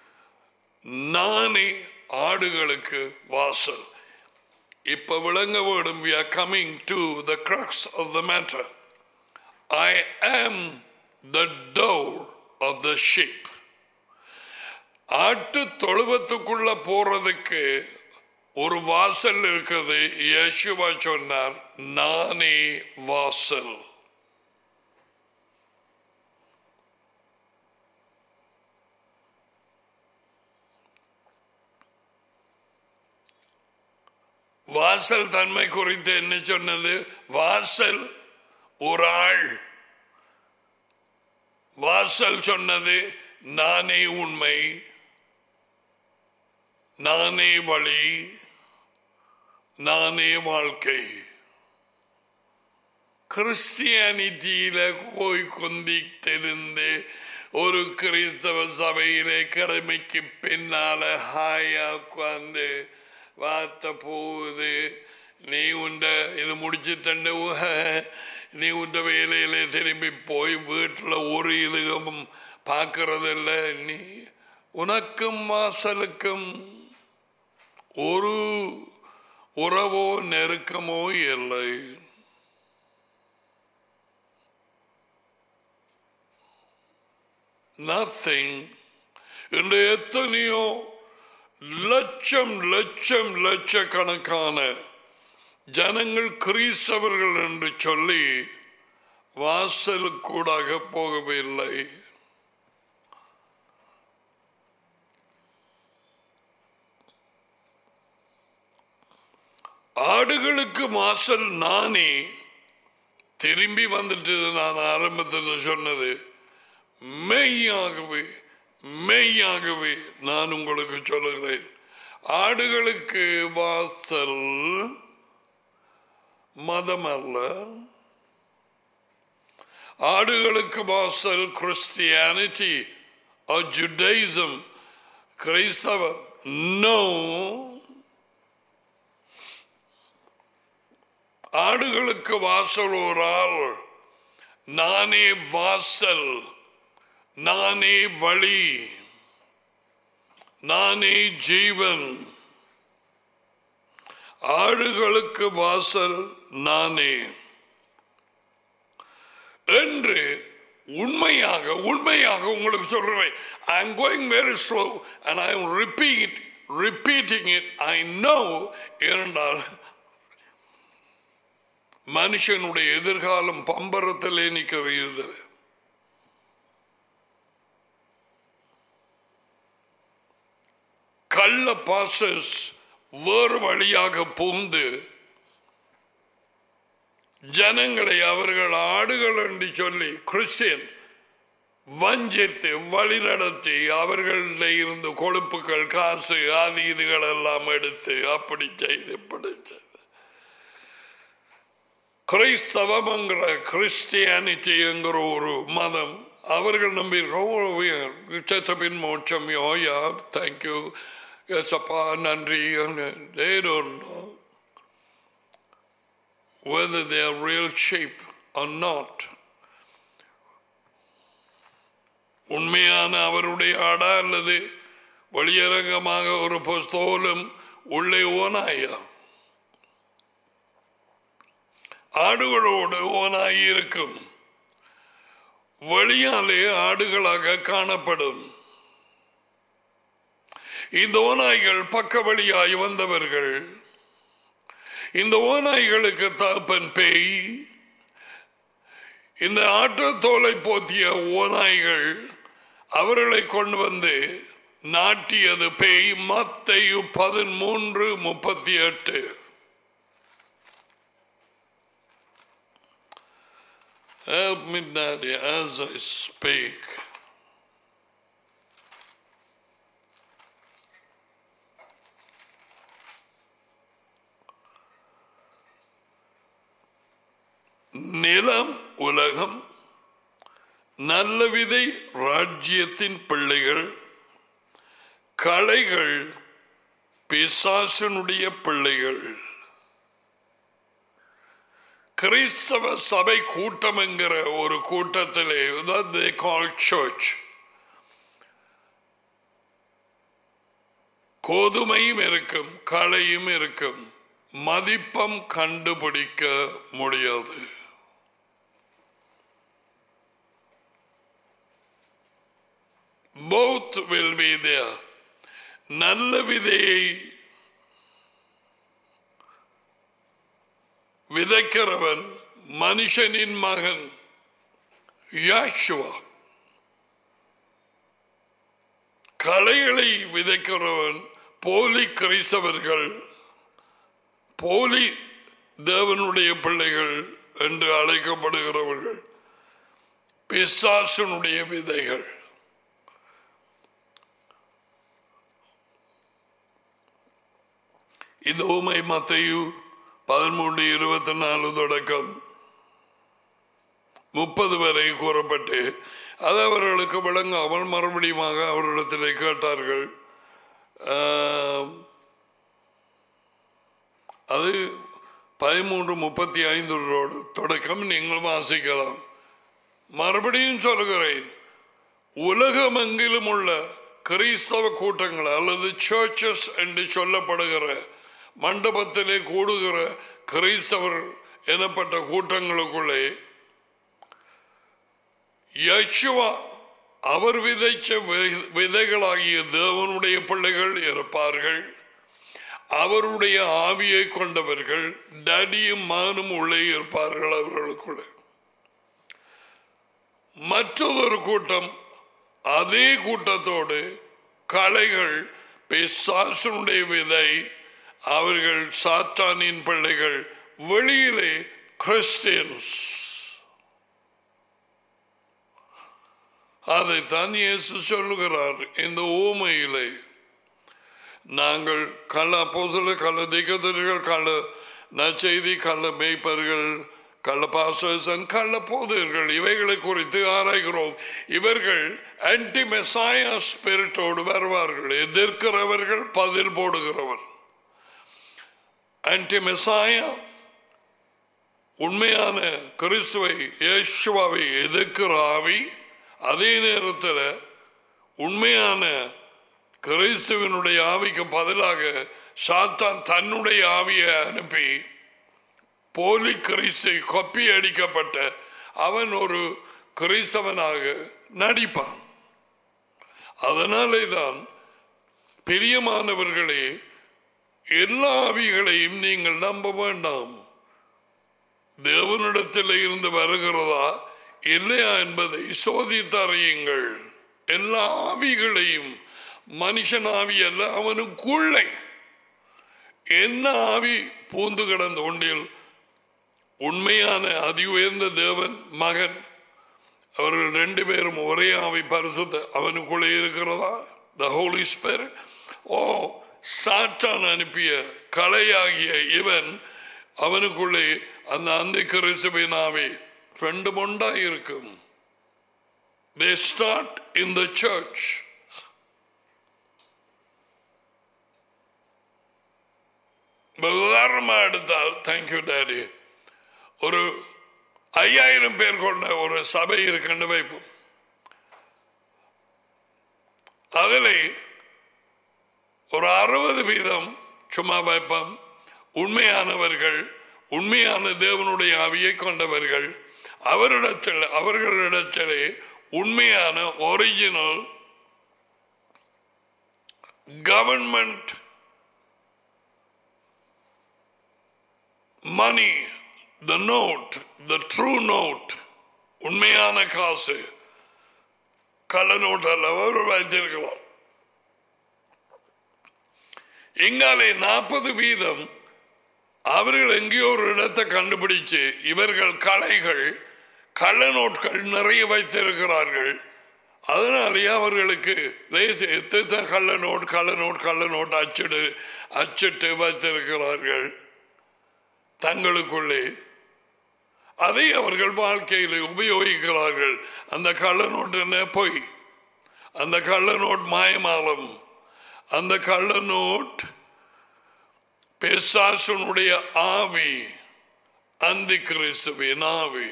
நானே ஆடுகளுக்கு வாசல் இப்ப விளங்க வேண்டும் we are coming to the crux of the matter I am the door of the sheep ஆட்டு தொழுவத்துக்குள்ள போறதுக்கு ஒரு வாசல் இருக்குது யேசுவா சொன்னார் நானே வாசல் வாசல் தன்மை குறித்து என்ன சொன்னது வாசல் ஒரு ஆள் வாசல் சொன்னது நானே உண்மை நானே வழி நானே வாழ்க்கை கிறிஸ்டியானிட்டியில போய் கொந்தித்திருந்து ஒரு கிறிஸ்தவ சபையிலே கடமைக்கு பின்னால ஹாயா உட்கார்ந்து வார்த்தை போகுது நீ உண்ட இது முடிச்சு தண்ட நீ உண்ட வேலையில திரும்பி போய் வீட்டில் ஒரு இதுவும் பார்க்கறதில்ல நீ உனக்கும் வாசலுக்கும் ஒரு உறவோ நெருக்கமோ இல்லை நத்திங் இன்று எத்தனையோ லட்சம் லட்சம் லட்சக்கணக்கான ஜனங்கள் கிறிஸ்தவர்கள் என்று சொல்லி வாசலுக்கூடாக போகவில்லை ஆடுகளுக்கு வாசல் நானே திரும்பி வந்துட்டு நான் ஆரம்பத்தில் சொன்னது மெய்யாகவே மெய்யாகவே நான் உங்களுக்கு சொல்லுகிறேன் ஆடுகளுக்கு வாசல் மதம் அல்ல ஆடுகளுக்கு வாசல் கிறிஸ்டியானிட்டி ஜுடைசம் கிரைஸ்தவம் நோ ஆடுகளுக்கு வாசல் ஒரு ஆள் நானே வாசல் நானே வழி நானே ஜீவன் ஆடுகளுக்கு வாசல் நானே என்று உண்மையாக உண்மையாக உங்களுக்கு சொல்றேன் I am going very slow and I am repeat repeating it I know இரண்டால் மனுஷனுடைய எதிர்காலம் பம்பரத்திலே நிற்கிறது கள்ள பாசஸ் வேறு வழியாக புகுந்து ஜனங்களை அவர்கள் ஆடுகள் என்று சொல்லி கிறிஸ்டியன் வஞ்சித்து வழிநடத்தி அவர்களிட இருந்து கொழுப்புகள் காசு ஆதி இதுகள் எல்லாம் எடுத்து அப்படி செய்து இப்படி செய்து கிறிஸ்தவம்ங்கிற கிறிஸ்டியானிட்டி என்கிற ஒரு மதம் அவர்கள் நம்பியிருக்கோம் மோட்சம் யோயா தேங்க்யூ எசப்பா நன்றி they don't know whether they are real sheep or not உண்மையான அவருடைய ஆடா அல்லது வெளியரங்கமாக ஒரு புஸ்தோலும் உள்ளே ஓனாயா ஆடுகளோடு ஓனாய் இருக்கும் வெளியாலே ஆடுகளாக காணப்படும் இந்த ஓநாய்கள் பக்க வழியாய் வந்தவர்கள் இந்த ஓநாய்களுக்கு தகப்பன் பேய் இந்த ஆட்டத்தோலை போத்திய ஓநாய்கள் அவர்களை கொண்டு வந்து நாட்டியது பேய் மத்தையு பதிமூன்று முப்பத்தி எட்டு Help me, Daddy, as I speak. நிலம் உலகம் நல்ல விதை ராஜ்யத்தின் பிள்ளைகள் கலைகள் பிசாசனுடைய பிள்ளைகள் கிறிஸ்தவ சபை கூட்டம் என்கிற ஒரு கூட்டத்திலே they call church கோதுமையும் இருக்கும் களையும் இருக்கும் மதிப்பம் கண்டுபிடிக்க முடியாது both will be there நல்ல விதையை விதைக்கிறவன் மனுஷனின் மகன் யாஷுவா களைகளை விதைக்கிறவன் போலி கிறிஸ்தவர்கள் போலி தேவனுடைய பிள்ளைகள் என்று அழைக்கப்படுகிறவர்கள் பிசாசனுடைய விதைகள் இந்த ஊமை மத்தையு பதிமூன்று இருபத்தி நாலு தொடக்கம் முப்பது வரை கூறப்பட்டு அது அவர்களுக்கு விளங்காமல் மறுபடியுமாக அவரிடத்திலே கேட்டார்கள் ஆம், அது பதிமூன்று முப்பத்தி ஐந்து தொடக்கம் நீங்கள் வாசிக்கலாம் மறுபடியும் சொல்கிறேன் உலகமெங்கிலும் உள்ள கிறிஸ்தவ கூட்டங்கள் அல்லது சர்ச்சஸ் என்று சொல்லப்படுகிற மண்டபத்திலே கூடுகிற கிறிஸ்தவர் எனப்பட்ட கூட்டங்களுக்குள்ளே யசுவா அவர் விதைச்ச வி- விதைகளாகிய தேவனுடைய பிள்ளைகள் இருப்பார்கள் அவருடைய ஆவியை கொண்டவர்கள் டடியும் மகனும் உள்ளே இருப்பார்கள் அவர்களுக்குள்ளே மற்றொரு கூட்டம் அதே கூட்டத்தோடு கலைகள் பிசாசனுடைய விதை அவர்கள் சாத்தானின் பிள்ளைகள் வெளியிலே கிறிஸ்டியன்ஸ் அதைத்தான் இயேசு சொல்லுகிறார் இந்த ஊமையிலே நாங்கள் கள்ள அப்போசல கள்ள திகதர்கள் கள்ள நற்செய்தி கள்ள மேய்ப்பர்கள் கள்ள பாசன் கள்ள போதர்கள் இவைகளை குறித்து ஆராய்கிறோம் இவர்கள் ஆன்டி மெசாயா ஸ்பிரிட்டோடு வருவார்கள் எதிர்க்கிறவர்கள் பதில் போடுகிறவர் ஆன்டி மெசாயா உண்மையான கிறிஸ்துவை இயேசுவாவை எதிர்க்கிற ஆவி அதே நேரத்தில் உண்மையான கிறிஸ்துவனுடைய ஆவிக்கு பதிலாக சாத்தான் தன்னுடைய ஆவியை அனுப்பி போலி கிறிஸ்தை கொப்பி அடிக்கப்பட்ட அவன் ஒரு கிறிஸ்தவனாக நடிப்பான் அதனாலே தான் பிரியமானவர்களே எல்லா ஆவிகளையும் நீங்கள் நம்ப வேண்டாம் தேவனிடத்தில் இருந்து வருகிறதா இல்லையா என்பதை சோதித்தறியுங்கள் எல்லா ஆவிகளையும் மனுஷன் ஆவி அல்ல அவனுக்குள்ளே என்ன ஆவி பூந்து கிடந்த ஒன்றில் உண்மையான அதி உயர்ந்த தேவன் மகன் அவர்கள் ரெண்டு பேரும் ஒரே ஆவி பரிசுத்த அவனுக்குள்ளே இருக்கிறதா த ஹோலி ஸ்பிரிட் ஓ சாத்தான் அனுப்பிய கலையாகிய இவன் அவனுக்குள்ளே அந்த அந்த கிறிஸ்துவின் ஆவி ரெண்டு மொண்டா இருக்கும் they start in the church உதாரணமா எடுத்தால் தேங்க்யூ டேடி ஒரு ஐயாயிரம் பேர் கொண்ட ஒரு சபை இருக்குன்னு வைப்போம் அதில் ஒரு அறுபது வீதம் சும்மா வைப்போம் உண்மையானவர்கள் உண்மையான தேவனுடைய ஆவியை கொண்டவர்கள் அவரிடத்தில் அவர்களிடத்திலே உண்மையான original government money the note the true note உண்மையான காசு கள்ள நோட் அல்ல அவர் வைத்திருக்கலாம் எங்காலே நாற்பது வீதம் அவர்கள் எங்கேயோ ஒரு இடத்தை கண்டுபிடிச்சு இவர்கள் கலைகள் கள்ள நோட்கள் நிறைய வைத்திருக்கிறார்கள் அதனாலேயே அவர்களுக்கு லேசு எத்தனை கள்ள நோட் கள்ள நோட் கள்ள நோட் அச்சிடு அச்சிட்டு வைத்திருக்கிறார்கள் தங்களுக்குள்ளே அதை அவர்கள் வாழ்க்கையில் உபயோகிக்கிறார்கள் அந்த கள்ள நோட்டு என்ன பொய் அந்த கள்ள நோட் மாயமாலம் அந்த கள்ள நோட் பெசாசனுடைய ஆவி அந்தி கிறிஸ்துவின் ஆவி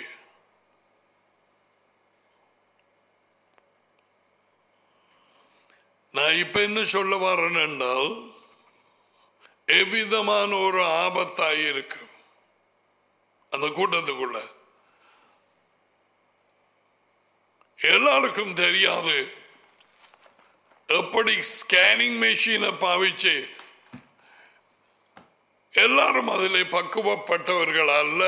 நான் இப்ப என்ன சொல்ல வரேன் என்றால் எவ்விதமான ஒரு ஆபத்தாய் இருக்கு அந்த கூட்டத்துக்குள்ள எல்லாருக்கும் தெரியாது எப்படி ஸ்கேனிங் மெஷினை பாவிச்சு எல்லாரும் அதில் பக்குவப்பட்டவர்கள் அல்ல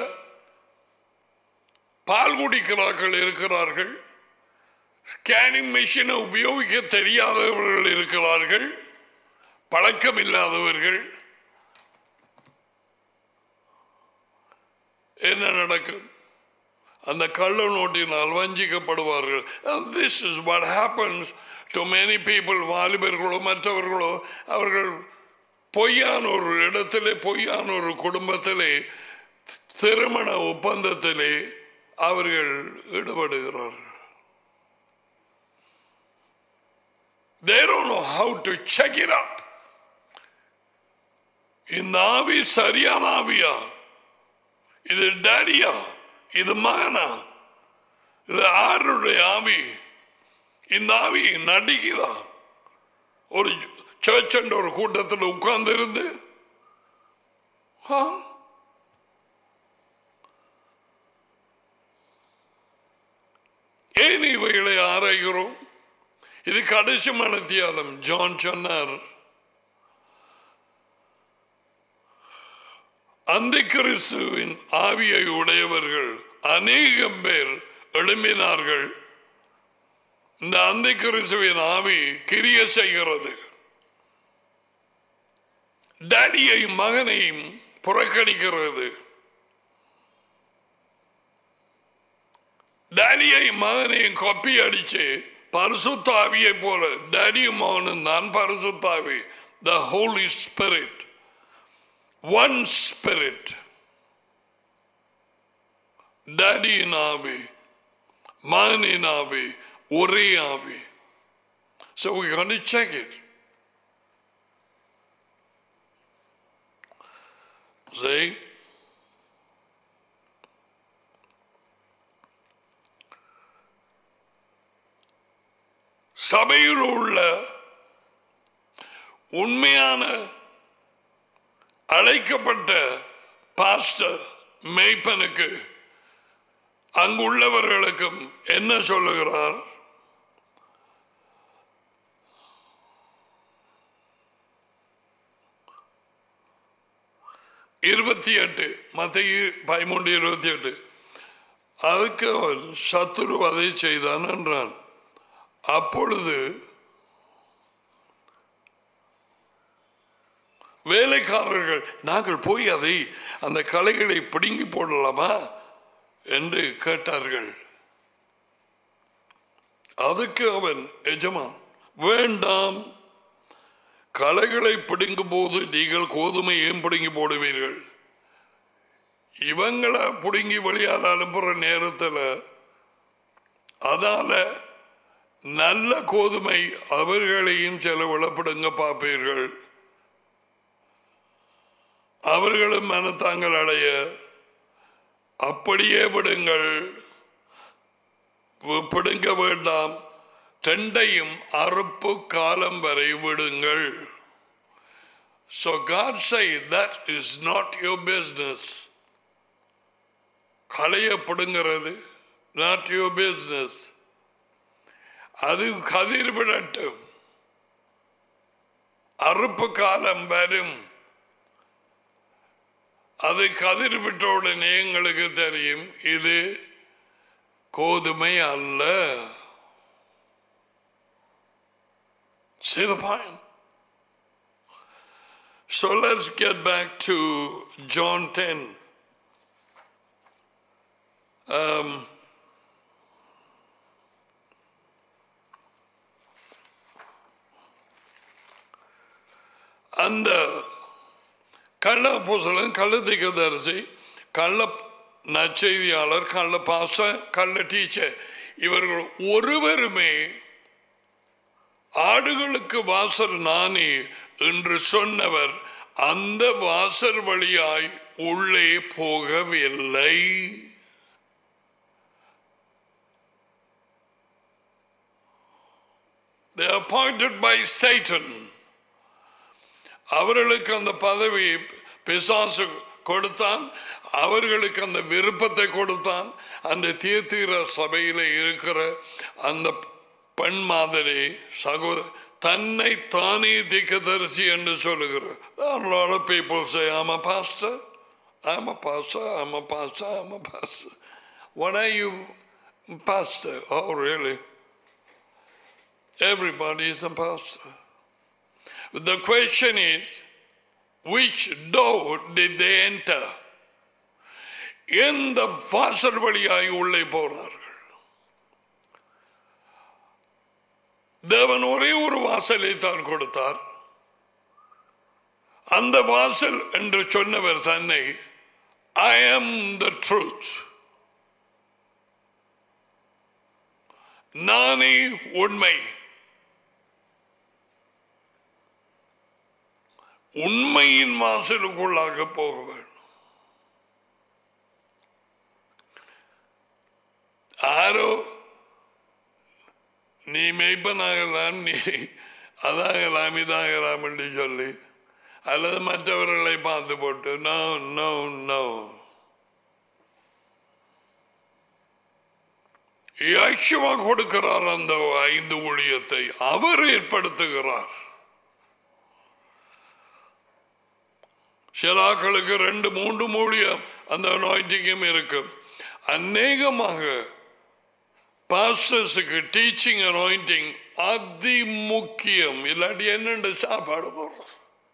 பால் குடிக்கிறார்கள் இருக்கிறார்கள் ஸ்கேனிங் மெஷினை உபயோகிக்க தெரியாதவர்கள் இருக்கிறார்கள் பழக்கம் இல்லாதவர்கள் என்ன நடக்கும் அந்த கள்ள நோட்டினால் வஞ்சிக்கப்படுவார்கள் this is what happens to many people வாலிபர்களோ மற்றவர்களோ அவர்கள் பொய்யான ஒரு இடத்திலே பொய்யான ஒரு குடும்பத்திலே திருமண ஒப்பந்தத்திலே அவர்கள் ஈடுபடுகிறார்கள் They don't know how to check it up. இந்த ஆவி சரியான ஆவியா இது டேடியா இது மகனா இது ஆருடைய ஆவி இந்த ஆவி நடிக்குதா ஒரு சர்ச் ஒரு கூட்டத்தில் உட்கார்ந்து இருந்து ஏன் இவைகளை ஆராய்கிறோம் இது கடைசி மனத்தியாலம் ஜான் சொன்னார் அந்த கிறிஸ்துவின் ஆவியை உடையவர்கள் அநேகம் பேர் எழும்பினார்கள் இந்த அந்த கிறிஸ்துவின் ஆவி கிரிய செய்கிறது டேடியையும் மகனையும் புறக்கணிக்கிறது டேடியையும் மகனையும் கொப்பி அடிச்சு பரிசுத்தாவியை போல டேடியும் மகனும் தான் பரிசுத்தாவி the holy spirit one spirit டேடியின் ஆவி மகனின் ஆவி ஒரே ஆவி So we're going to check it. See? சபையில் உள்ள உண்மையான அழைக்கப்பட்ட பாஸ்டர் மெய்ப்பனுக்கு அங்குள்ளவர்களுக்கும் என்ன சொல்லுகிறார் இருபத்தி எட்டு மத்திய பதிமூன்று இருபத்தி எட்டு அதுக்கு அவன் சத்துரு அதை செய்தான் என்றான் அப்பொழுது வேலைக்காரர்கள் நாங்கள் போய் அதை அந்த கலைகளை பிடுங்கி போடலாமா என்று கேட்டார்கள் அதுக்கு அவன் எஜமான் வேண்டாம் களைகளை பிடுங்கும் போது நீங்கள் கோதுமை ஏன் பிடுங்கி போடுவீர்கள் இவங்களை பிடுங்கி வெளியால் அனுப்புற நேரத்தில் அதால நல்ல கோதுமை அவர்களையும் செலவிடப்படுங்க பார்ப்பீர்கள் அவர்களும் மனத்தாங்கள் அடைய அப்படியே விடுங்கள் பிடுங்க வேண்டாம் தெண்டையும் அறுப்பு காலம் வரை விடுங்கள் So God say that is not your business. களையப்படுங்கிறது not your business. அது கதிர் விடட்டும் அறுப்பு காலம் வரும் அது கதிர் விட்ட உடனே எங்களுக்கு தெரியும் இது கோதுமை அல்ல See the point? So let's get back to John 10. Um, அந்த கள்ள பூசலன் கள்ள திகதரிசி கள்ள நச்செய்தியாளர் கள்ள பாச கள்ள டீச்சர் இவர்கள் ஒருவருமே ஆடுகளுக்கு வாசல் நானே என்று சொன்னவர் அந்த வாசல் வழியாய் உள்ளே போகவில்லை They are appointed by Satan. அவர்களுக்கு அந்த பதவி பிசாசு கொடுத்தான் அவர்களுக்கு அந்த விருப்பத்தை கொடுத்தான் அந்த தீர்த்தீர சபையில இருக்கிற அந்த பெண் மாதிரி சகோதர தன்னை தானே திக்கதரிசி என்று சொல்லுகிறார் A lot of people say, I'm a pastor, I'm a pastor, I'm a pastor, I'm a pastor. What are you, pastor? Oh, really? Everybody is a pastor. The question is, which door did they enter? எந்த வாசல் வழியாய் உள்ளே போனார்கள் தேவன் ஒரே ஒரு வாசலை தான் கொடுத்தார் அந்த வாசல் என்று சொன்னவர் தன்னை ஐ am த ட்ரூத் நானே உண்மை உண்மையின் வாசலுக்குள்ளாக போக வேண்டும் ஆரோ நீ மெய்ப்பனாகலாம் நீ அதாகலாம் இதாகலாம் என்று சொல்லி அல்லது மற்றவர்களை பார்த்து போட்டு நோ நோ நோ யக்ஷுவா கொடுக்கிறார் அந்த ஐந்து ஊழியத்தை அவர் ஏற்படுத்துகிறார் சிலாக்களுக்கு ரெண்டு மூன்று மூலியம் அந்த நோய்டிங்கும் இருக்கும் அநேகமாக பாஸ்டர்ஸுக்கு டீச்சிங் அனாயிண்டிங் அதி முக்கியம் இல்லாட்டி என்னென்று சாப்பாடு போடுறது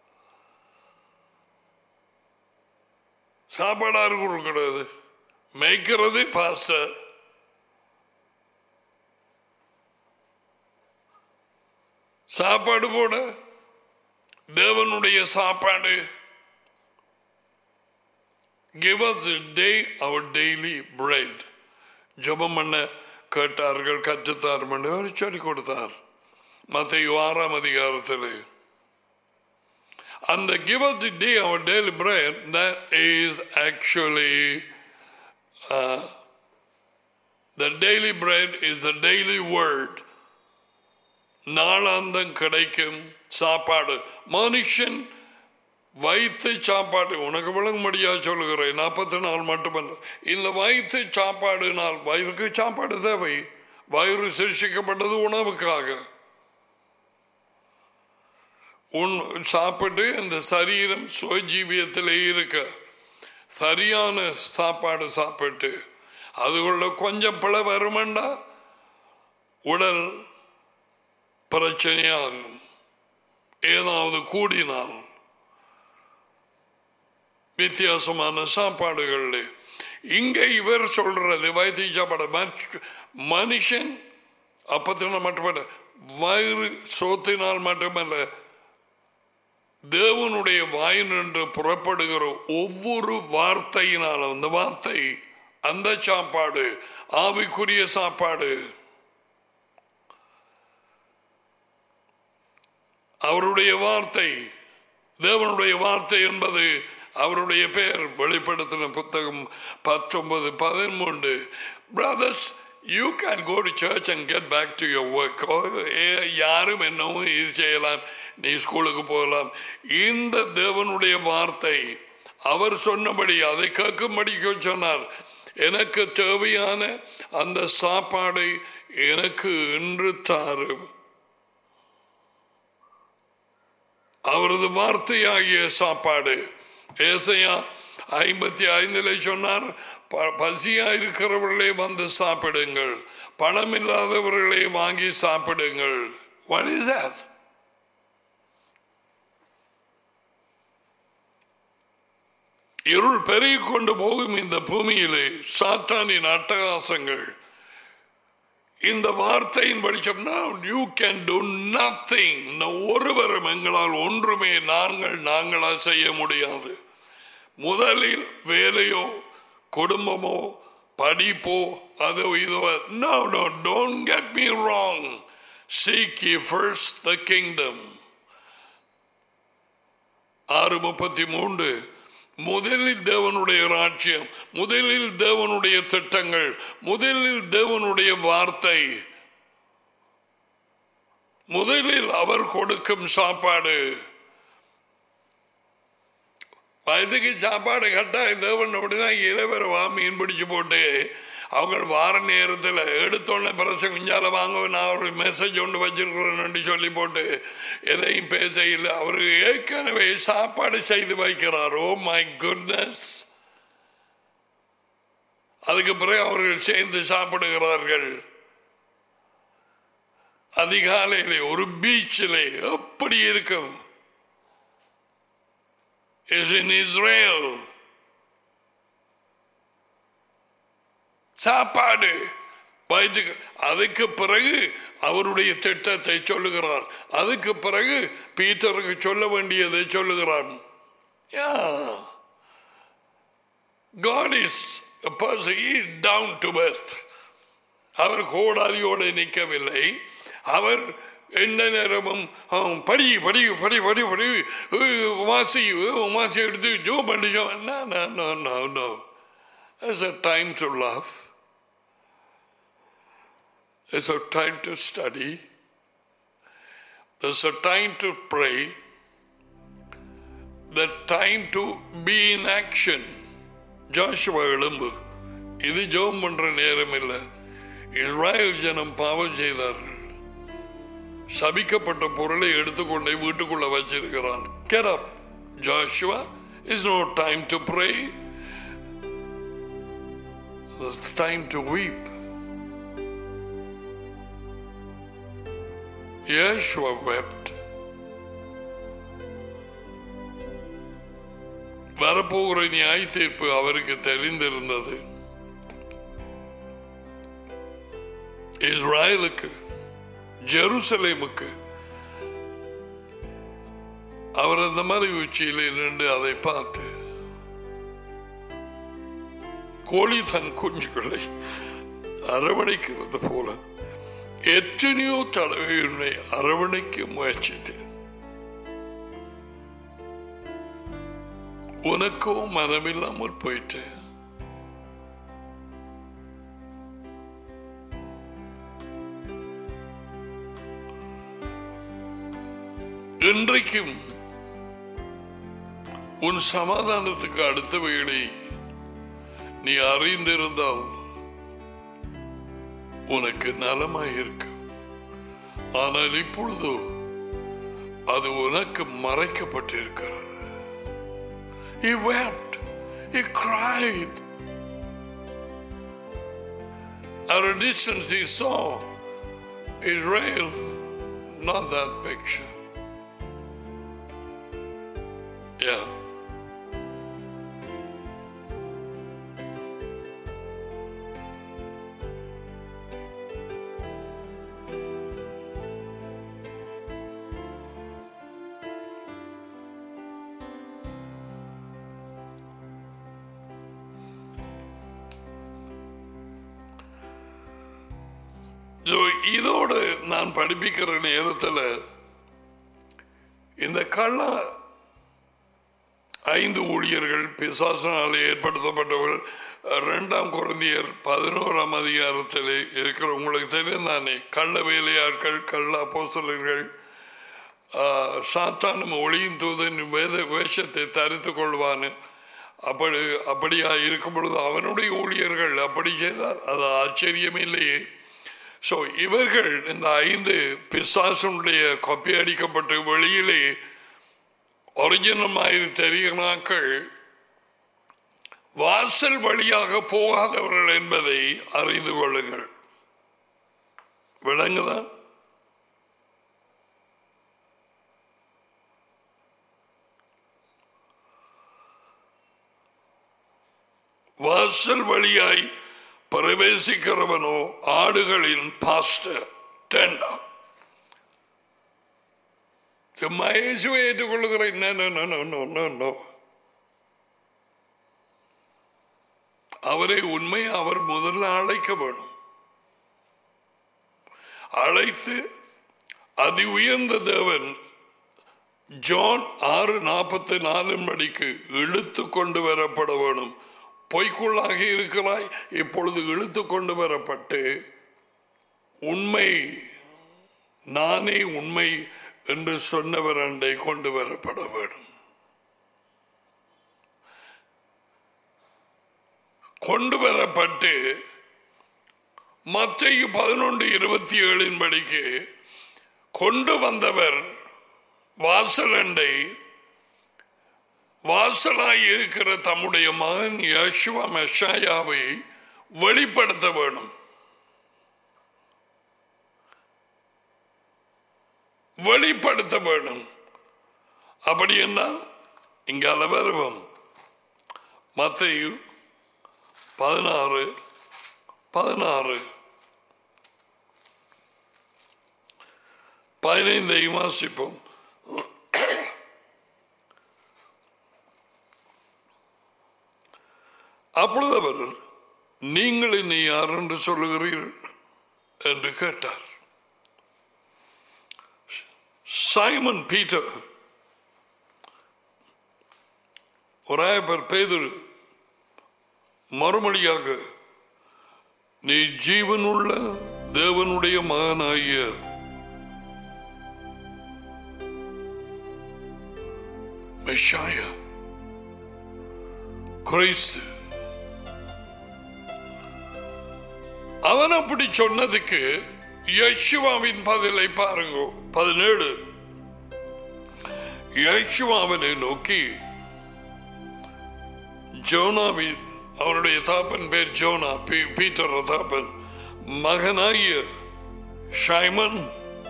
சாப்பாடாரு கொடுக்கிறது மேய்க்கிறது பாஸ்டர் சாப்பாடு போட தேவனுடைய சாப்பாடு give us a day our daily bread ஜெபம் பண்ண கேட்டார்கள் கற்றுத்தார் அவர் சொல்லிக் கொடுத்தார் மத்திய ஆறாம் அதிகாரத்தில் அந்த give us the day our daily bread that is actually uh, the daily bread is the daily word நாளாந்தம் கிடைக்கும் சாப்பாடு மனுஷன் வயிற்று சாப்பாடு உனக்கு விளங்கும்படியா சொல்லுகிறேன் நாற்பத்தி நாள் மட்டுமல்ல இந்த வயிற்று சாப்பாடுனால் வயிறுக்கு சாப்பாடு தேவை வயிறு சிருஷிக்கப்பட்டது உணவுக்காக உன் சாப்பிட்டு இந்த சரீரம் சுவஜீவியத்திலே இருக்க சரியான சாப்பாடு சாப்பிட்டு அதுக்குள்ள கொஞ்சம் பிழை வருமெண்டா உடல் பிரச்சனையாகும் ஏதாவது கூடினால் வித்தியாசமான சாப்பாடுகள் இங்க இவர் சொல்றது வைத்திய சாப்பாடு மற்ற- மனுஷன் அப்பத்தினால் மட்டுமல்ல வயிறு சோத்தினால் மட்டுமல்ல தேவனுடைய வாயினின்று புறப்படுகிற ஒவ்வொரு வார்த்தையினாலும் அந்த வார்த்தை அந்த சாப்பாடு ஆவிக்குரிய சாப்பாடு அவருடைய வார்த்தை தேவனுடைய வார்த்தை என்பது அவருடைய பெயர் வெளிப்படுத்தின புத்தகம் பத்தொன்பது பதிமூன்று brothers you can go to church and get back to your work யாரும் என்னவும் இது செய்யலாம் நீ ஸ்கூலுக்கு போகலாம் இந்த தேவனுடைய வார்த்தை அவர் சொன்னபடி அதை கேட்கும்படி சொன்னார் எனக்கு தேவையான அந்த சாப்பாடை எனக்கு இன்று தாரும் அவரது வார்த்தையாகிய சாப்பாடு ஏசையா ஐம்பத்தி ஐந்தில் சொன்னார் "ப- பசியா இருக்கிறவர்களே வந்து சாப்பிடுங்கள் பணம் இல்லாதவர்களே வாங்கி சாப்பிடுங்கள் What is that? இருள் பெருகிக் கொண்டு போகும் இந்த பூமியிலே சாத்தானின் அட்டகாசங்கள் இந்த வார்த்தையின் படிச்சோம்னா யூ கேன் do நத்திங் ஒருவரும் எங்களால் ஒன்றுமே நாங்கள் நாங்களா செய்ய முடியாது முதலில் வேலையோ குடும்பமோ படிப்போ அதோ இதோ no no don't get me wrong seek ye first the kingdom ஆறு முப்பத்தி மூன்று முதலில் தேவனுடைய ராஜ்யம் முதலில் தேவனுடைய திட்டங்கள் முதலில் தேவனுடைய வார்த்தை முதலில் அவர் கொடுக்கும் சாப்பாடு வயதுக்கு சாப்பாடு கட்டாயம் தேவன் அப்படிதான் இறைவரவா மீன் பிடிச்சு போட்டு அவங்க வார நேரத்தில் எடுத்தோடனே பிரச குஞ்சால வாங்க நான் ஒரு மெசேஜ் ஒன்று வச்சிருக்கிறேன்னு சொல்லி போட்டு எதையும் பேச இல்லை அவருக்கு ஏற்கனவே சாப்பாடு செய்து வைக்கிறார் ஓ மை குட்னஸ் அதுக்கு பிறகு அவர்கள் சேர்ந்து சாப்பிடுகிறார்கள் அதிகாலையிலே ஒரு பீச்சிலே எப்படி இருக்கும் is in Israel. சாப்பாடு வயிற்றுக்கு அதுக்கு பிறகு அவருடைய திட்டத்தை சொல்லுகிறார் அதுக்கு பிறகு பீட்டருக்கு சொல்ல வேண்டியதை சொல்லுகிறார் Yeah. God is a person, he is down to earth. அவர் கோடாதியோடு நிற்கவில்லை அவர் எந்த நேரமும் ஆம், படி படி படி படி படி ஏய், வாசி ஏய், வாசி எடுத்து ஜோ பண்ணி ஜோ no, no, no, no, no. There's a time to laugh. There's a time to study. There's a time to pray. The time to be in action. Joshua எழும்பு இது ஜெபம் பண்ற நேரம் இல்லை இஸ்ராயல் ஜனம் பாவம் செய்தார்கள் சபிக்கப்பட்ட பொருளை எடுத்துக்கொண்டே வீட்டுக்குள்ள வச்சிருக்கிறான் Get up, Joshua. It's no time to pray. It's time to weep. Yeshua wept. வரப்போகிற நியாய தீர்ப்பு அவருக்கு தெரிந்திருந்தது இஸ்ராயலுக்கு ஜெருசலேமுக்கு அவர் அந்த மாதிரி உச்சியில் நின்று அதை பார்த்து கோழி தன் குஞ்சுகளை அரவணைக்கிறது போல எத்தனையோ தடவை உன்னை அரவணைக்க முயற்சித்தேன் உனக்கோ மனமில்லாமல் போயிட்டு இன்றைக்கும் உன் சமாதானத்துக்கு அடுத்த வேளை நீ அறிந்திருந்தால் உனக்கு நலமாயிருக்கும் ஆனால் இப்பொழுதோ அது உனக்கு மறைக்கப்பட்டிருக்கிறது He wept. He cried. At a distance, he saw Israel, not that picture. Yeah. So, இதோடு நான் படிப்பிக்கிற நேரத்தில் இந்த கள்ள ஐந்து ஊழியர்கள் பிசாசனால் ஏற்படுத்தப்பட்டவர்கள் இரண்டாம் குழந்தையர் பதினோராம் அதிகாரத்தில் இருக்கிற உங்களுக்கு தெரியும் தானே கள்ள வேலையாட்கள் கள்ள அப்போஸ்தலர்கள் ஆஹ், சாத்தானும் ஒளியின் தூதன் வேத வேஷத்தை தரித்து கொள்வான் அப்படி அப்படியா இருக்கும் பொழுது அவனுடைய ஊழியர்கள் அப்படி செய்தால் அது ஆச்சரியம் இல்லையே ஸோ இவர்கள் இந்த ஐந்து பிசாசனுடைய கொப்பி அடிக்கப்பட்டு வெளியிலே ஒரிஜினல் மாதிரி தெரிகிறாக்கள் வாசல் வழியாக போகாதவர்கள் என்பதை அறிந்து கொள்ளுங்கள் விளங்குதா வாசல் வழியாய் பிரவேசிக்கிறவனோ ஆடுகளின் பாஸ்டர் டெண்டா சும்மா இயேசுவை ஏற்றுக்கொள்ளுகிறேன் No, no, no, no, no, no, no. அவரை உண்மை அவர் முதல்ல அழைக்க வேணும் அழைத்து அதி உயர்ந்த தேவன் ஜான் ஆறு நாற்பத்தி நாலு மணிக்கு இழுத்து கொண்டு வரப்பட வேணும் பொய்க்குள்ளாக இருக்கிறாய் இப்பொழுது இழுத்து கொண்டு வரப்பட்டு உண்மை நானே உண்மை என்று சொன்னவர் அண்டை கொண்டு வரப்பட வேண்டும் கொண்டு வரப்பட்டு மத்திய பதினொன்று இருபத்தி ஏழின் படிக்கு கொண்டு வந்தவர் வாசலண்டை வாசலாய் இருக்கிற தம்முடைய மகன் யசுவா மெஷாயாவை வெளிப்படுத்த வேணும் வெளிப்படுத்த வேணும் அப்படி என்றால் இங்கால வருவோம் மத்தையு பதினாறு பதினாறு பதினைந்தை வாசிப்போம் அப்பொழுது அவர் நீங்கள் என்னை யார் என்று சொல்லுகிறீர்கள் என்று கேட்டார் சைமன் பீட்டர் ஒராயப்பர் பேதுரு மறுமொழியாக நீ ஜீவனுள்ள தேவனுடைய மகனாகிய மெஷாயா கிறிஸ்து அவன் அப்படி சொன்னதுக்கு யேசுவாவின் பதிலை பாருங்க பதினேழு யேசுவாவினை நோக்கி ஜோனாவின் அவருடைய தாப்பன் பேர் ஜோனா பீ- பீட்டர் தாப்பன் மகனாகிய ஷைமன்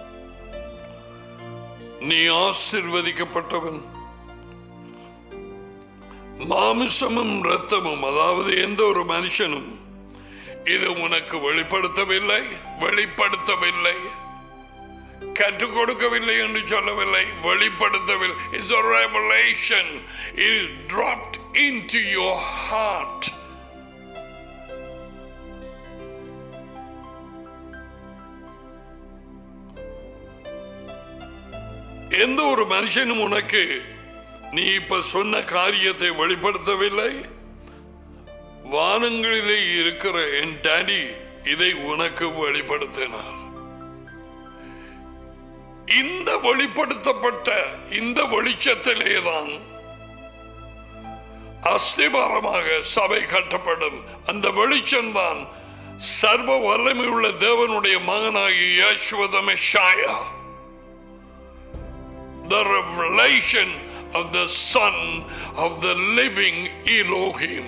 நீ ஆசிர்வதிக்கப்பட்டவன் மாமிசமும் இரத்தமும் அதாவது எந்த ஒரு மனுஷனும் இது உனக்கு வெளிப்படுத்தவில்லை வெளிப்படுத்தவில்லை கற்றுக் கொடுக்கவில்லை என்று சொல்லவில்லை வெளிப்படுத்தவில்லை it's a revelation it is dropped into your heart எந்த ஒரு மனுஷனும் உனக்கு நீ இப்ப சொன்ன காரியத்தை வெளிப்படுத்தவில்லை வானங்களிலே இருக்கிற என் டாடி இதை உனக்கு வெளிப்படுத்தினார் இந்த வெளிப்படுத்தப்பட்ட இந்த வெளிச்சத்திலேதான் அஸ்திபாரமாக சபை கட்டப்படும் அந்த வெளிச்சம்தான் சர்வ வல்லமை உள்ள தேவனுடைய மகனாகிய யேசுவதமெஷாயா the revelation of the Son of the living Elohim.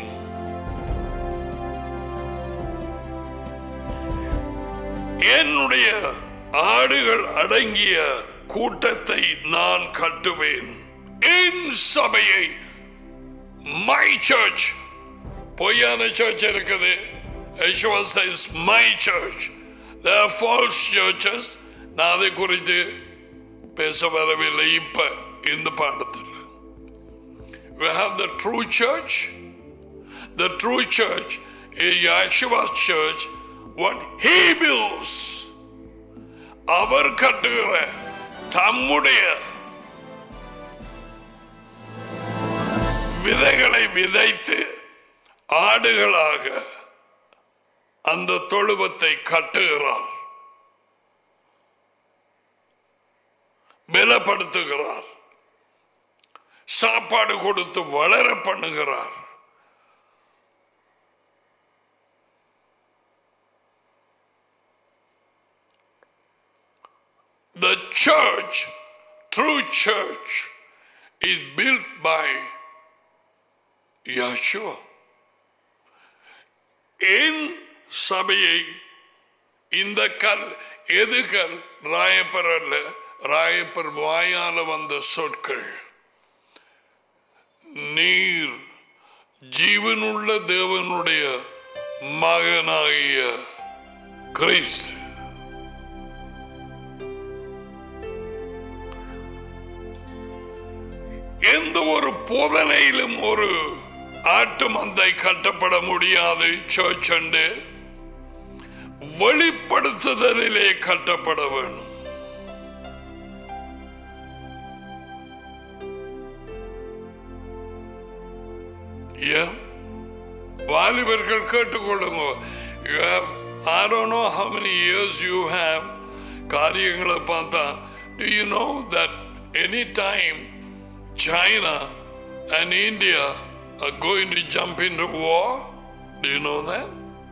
என்னுடைய ஆடுகள் அடங்கிய கூட்டத்தை நான் கட்டுவேன் என் சபையை மை சர்ச் பொய்யான சர்ச் இருக்குது Yeshua says my church there are false churches நான் அதை குறித்து பேச வரவில்லை இப்ப இந்த பாடத்தில் we have the true church the true church is Yeshua's church what he builds அவர் கட்டுகிற தம்முடைய விதைகளை விதைத்து ஆடுகளாக அந்த தொழுவத்தை கட்டுகிறார் பலப்படுத்துகிறார் சாப்பாடு கொடுத்து வளர பண்ணுகிறார் The church, true church, is built by Yeshua. என் சபையை இந்த கல் எது கல் ராயப்பர் அல்ல ராயப்பர் வாயால வந்த சொற்கள் நீர் ஜீவனுள்ள தேவனுடைய மகனாகிய கிறிஸ்து எந்த ஒரு போதனையிலும் ஒரு ஆட்டு மந்தை கட்டப்பட முடியாது சர்ச் அண்டு வெளிப்படுத்துதலிலே கட்டப்பட வேண்டும் ஏன் வாலிபர்கள் கேட்டுக்கொள்ளுங்க you have I don't know how many years you have காரியங்களை பார்த்தா do you know that anytime China and India are going to jump into war do you know that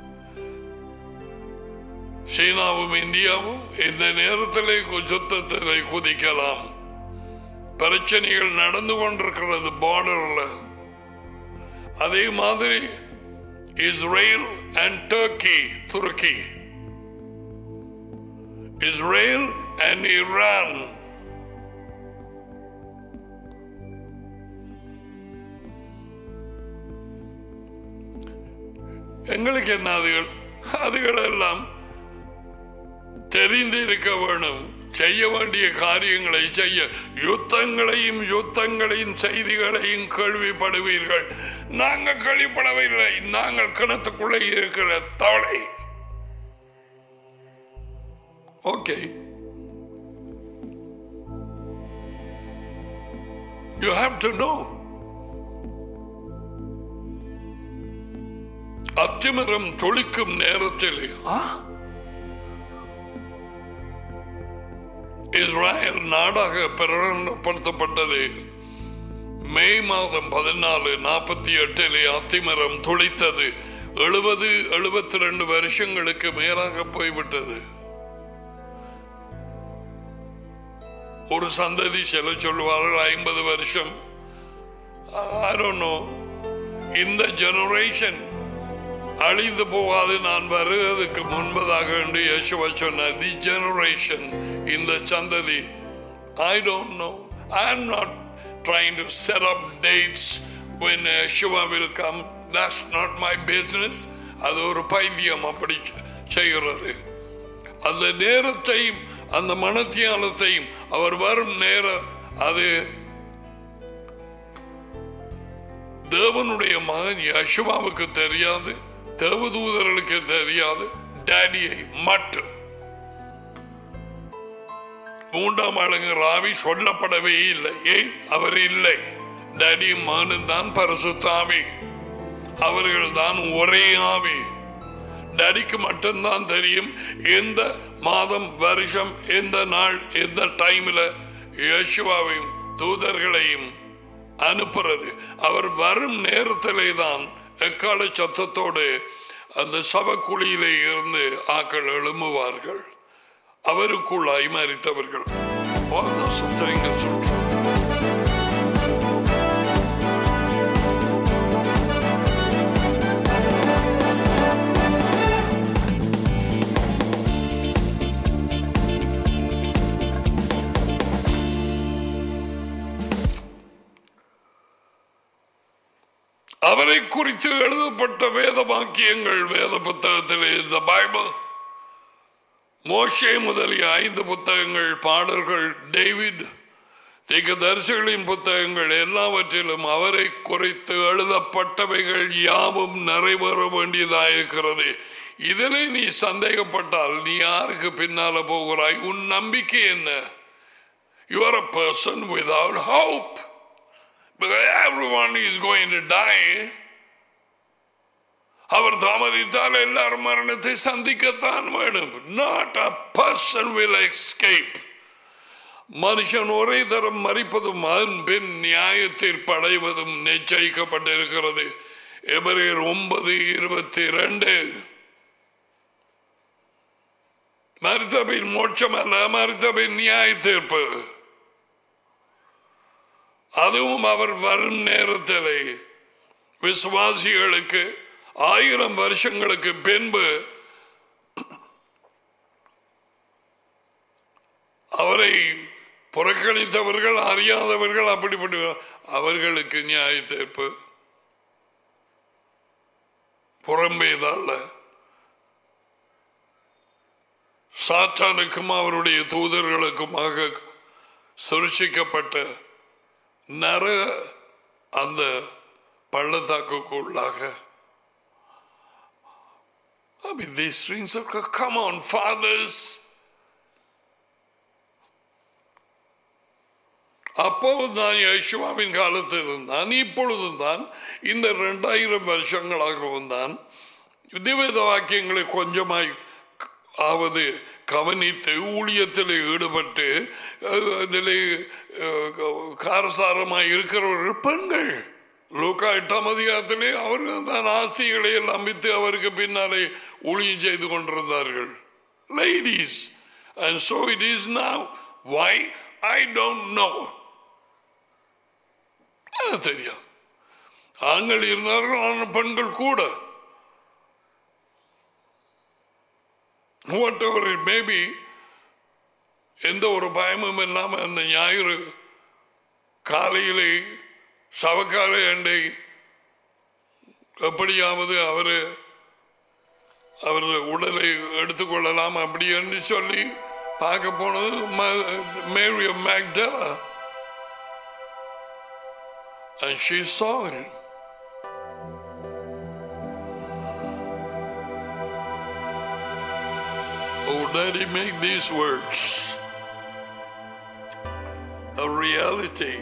சீனாவும் இந்தியாவும் இந்த நேரத்திலே யுத்தத்திலே குதிக்கலாம் பிரச்சனைகள் நடந்து கொண்டிருக்கிறது பார்டர்ல அதே மாதிரி இஸ்ரேல் அண்ட் டர்க்கி துருக்கி இஸ்ரேல் அண்ட் ஈரான் எங்களுக்கு என்ன அது அதுகளெல்லாம் தெரிந்து இருக்க வேணும் செய்ய வேண்டிய காரியங்களை செய்ய யுத்தங்களையும் யுத்தங்களின் செய்திகளையும் கேள்விப்படுவீர்கள் நாங்கள் கேள்விப்படவில்லை நாங்கள் கிணத்துக்குள்ளே இருக்கிற தவளை okay you have to know அத்திமரம் தொழிக்கும் நேரத்தில் ஆ இஸ்ராயல் நாடாக பிரகடனப்படுத்தப்பட்டது மே மாதம் பதினாலு நாற்பத்தி எட்டிலே அத்திமரம் துளித்தது எழுபது எழுபத்தி ரெண்டு வருஷங்களுக்கு மேலாக போய்விட்டது ஒரு சந்ததி சில சொல்வார்கள் ஐம்பது வருஷம் I don't know. இந்த ஜெனரேஷன் அழிந்து போகாது நான் வருவதற்கு முன்பதாக என்று யேசுவா சொன்னார் தி ஜெனரேஷன் இந்த சந்ததி I don't know I am not trying to set up dates when Yeshua will come that's not my business அது ஒரு பைத்தியம் அப்படி செய்கிறது அந்த நேரத்தையும் அந்த மனத்தியாலத்தையும் அவர் வரும் நேரம் அது தேவனுடைய மகன் யசுவாவுக்கு தெரியாது தேவதூதர்களுக்கு தெரியாது டேடியை மட்டும் மூன்றாம் ஆளுங்க ராவி சொல்லப்படவே இல்லை ஏன் அவர் இல்லை டேடியும் மகனும் தான் பரிசுத்தாவி அவர்கள் தான் ஒரே ஆவி டேடிக்கு மட்டும்தான் தெரியும் எந்த மாதம் வருஷம் எந்த நாள் எந்த டைம்ல யேசுவாவையும் தூதர்களையும் அனுப்புறது அவர் வரும் நேரத்திலே தான் எக்கால சத்தத்தோடு அந்த சபக்குழியிலே இருந்து ஆக்கள் எழும்புவார்கள் அவருக்குள்ளாய் மறித்தவர்கள் அவ்வளவுதான் சத்திரங்க சொல்றோம் அவரை குறித்து எழுதப்பட்ட வேத வாக்கியங்கள் வேத புத்தகத்திலே இந்த பைபிள் மோஷே முதலிய ஐந்து புத்தகங்கள் பாடல்கள் டேவிட் தீர்க்கதரிசிகளின் புத்தகங்கள் எல்லாவற்றிலும் அவரை குறித்து எழுதப்பட்டவைகள் யாவும் நிறைவேற வேண்டியதாயிருக்கிறது இதிலே நீ சந்தேகப்பட்டால் நீ யாருக்கு பின்னால போகிறாய் உன் நம்பிக்கை என்ன you are a person without hope everyone is going to die அவர் தாமதித்தால் எல்லாரும் மரணத்தை சந்திக்கத்தான் வேணும் not a person will escape மனுஷன் ஒரே தரம் மறிப்பதும் அதன் பின் நியாயத்தில் படைவதும் நிச்சயிக்கப்பட்டிருக்கிறது எபரேர் ஒன்பது இருபத்தி ரெண்டு மருத்தபின் மோட்சம் அல்ல மருத்தபின் நியாய தீர்ப்பு அதுவும் அவர் வரும் நேரத்திலே விசுவாசிகளுக்கு ஆயிரம் வருஷங்களுக்கு பின்பு அவரை புறக்கணித்தவர்கள் அறியாதவர்கள் அப்படிப்பட்ட அவர்களுக்கு நியாய தீர்ப்பு புறம்பேதல்ல சாத்தானுக்கும் அவருடைய தூதர்களுக்குமாக சுருஷிக்கப்பட்ட நர அந்த பள்ளத்தாக்குக்குள்ளாக I mean, these things are, come on, fathers. அப்போது தான் யேசுவாவின் காலத்தில் இருந்தான் இப்பொழுதும் தான் இந்த ரெண்டாயிரம் வருஷங்களாகவும் தான் விதவேத வாக்கியங்களை கொஞ்சமாய் ஆவது கவனித்து ஊழியத்தில் ஈடுபட்டு அதில் காரசாரமாய் இருக்கிறவர்கள் பெண்கள் லோக்கா எட்டாம் அதிகாரத்திலே அவர்கள் தான் ஆஸ்திகளை எல்லாம் வித்து அவருக்கு பின்னாலே ஊழியம் செய்து கொண்டிருந்தார்கள் ladies and so it is now why I don't know தெரியாது ஆண்கள் இருந்தார்கள் ஆனால் பெண்கள் கூட வாட் எவர் இட் மேபி எந்த ஒரு பயமும் இல்லாமல் அந்த ஞாயிறு காலையிலே சவக்கால அண்டை எப்படியாவது அவர் அவர் உடலை எடுத்துக்கொள்ளலாம் அப்படி என்று சொல்லி பார்க்க போனது மேரி மேக்டலா And she saw it. Oh, Daddy, make these words a reality.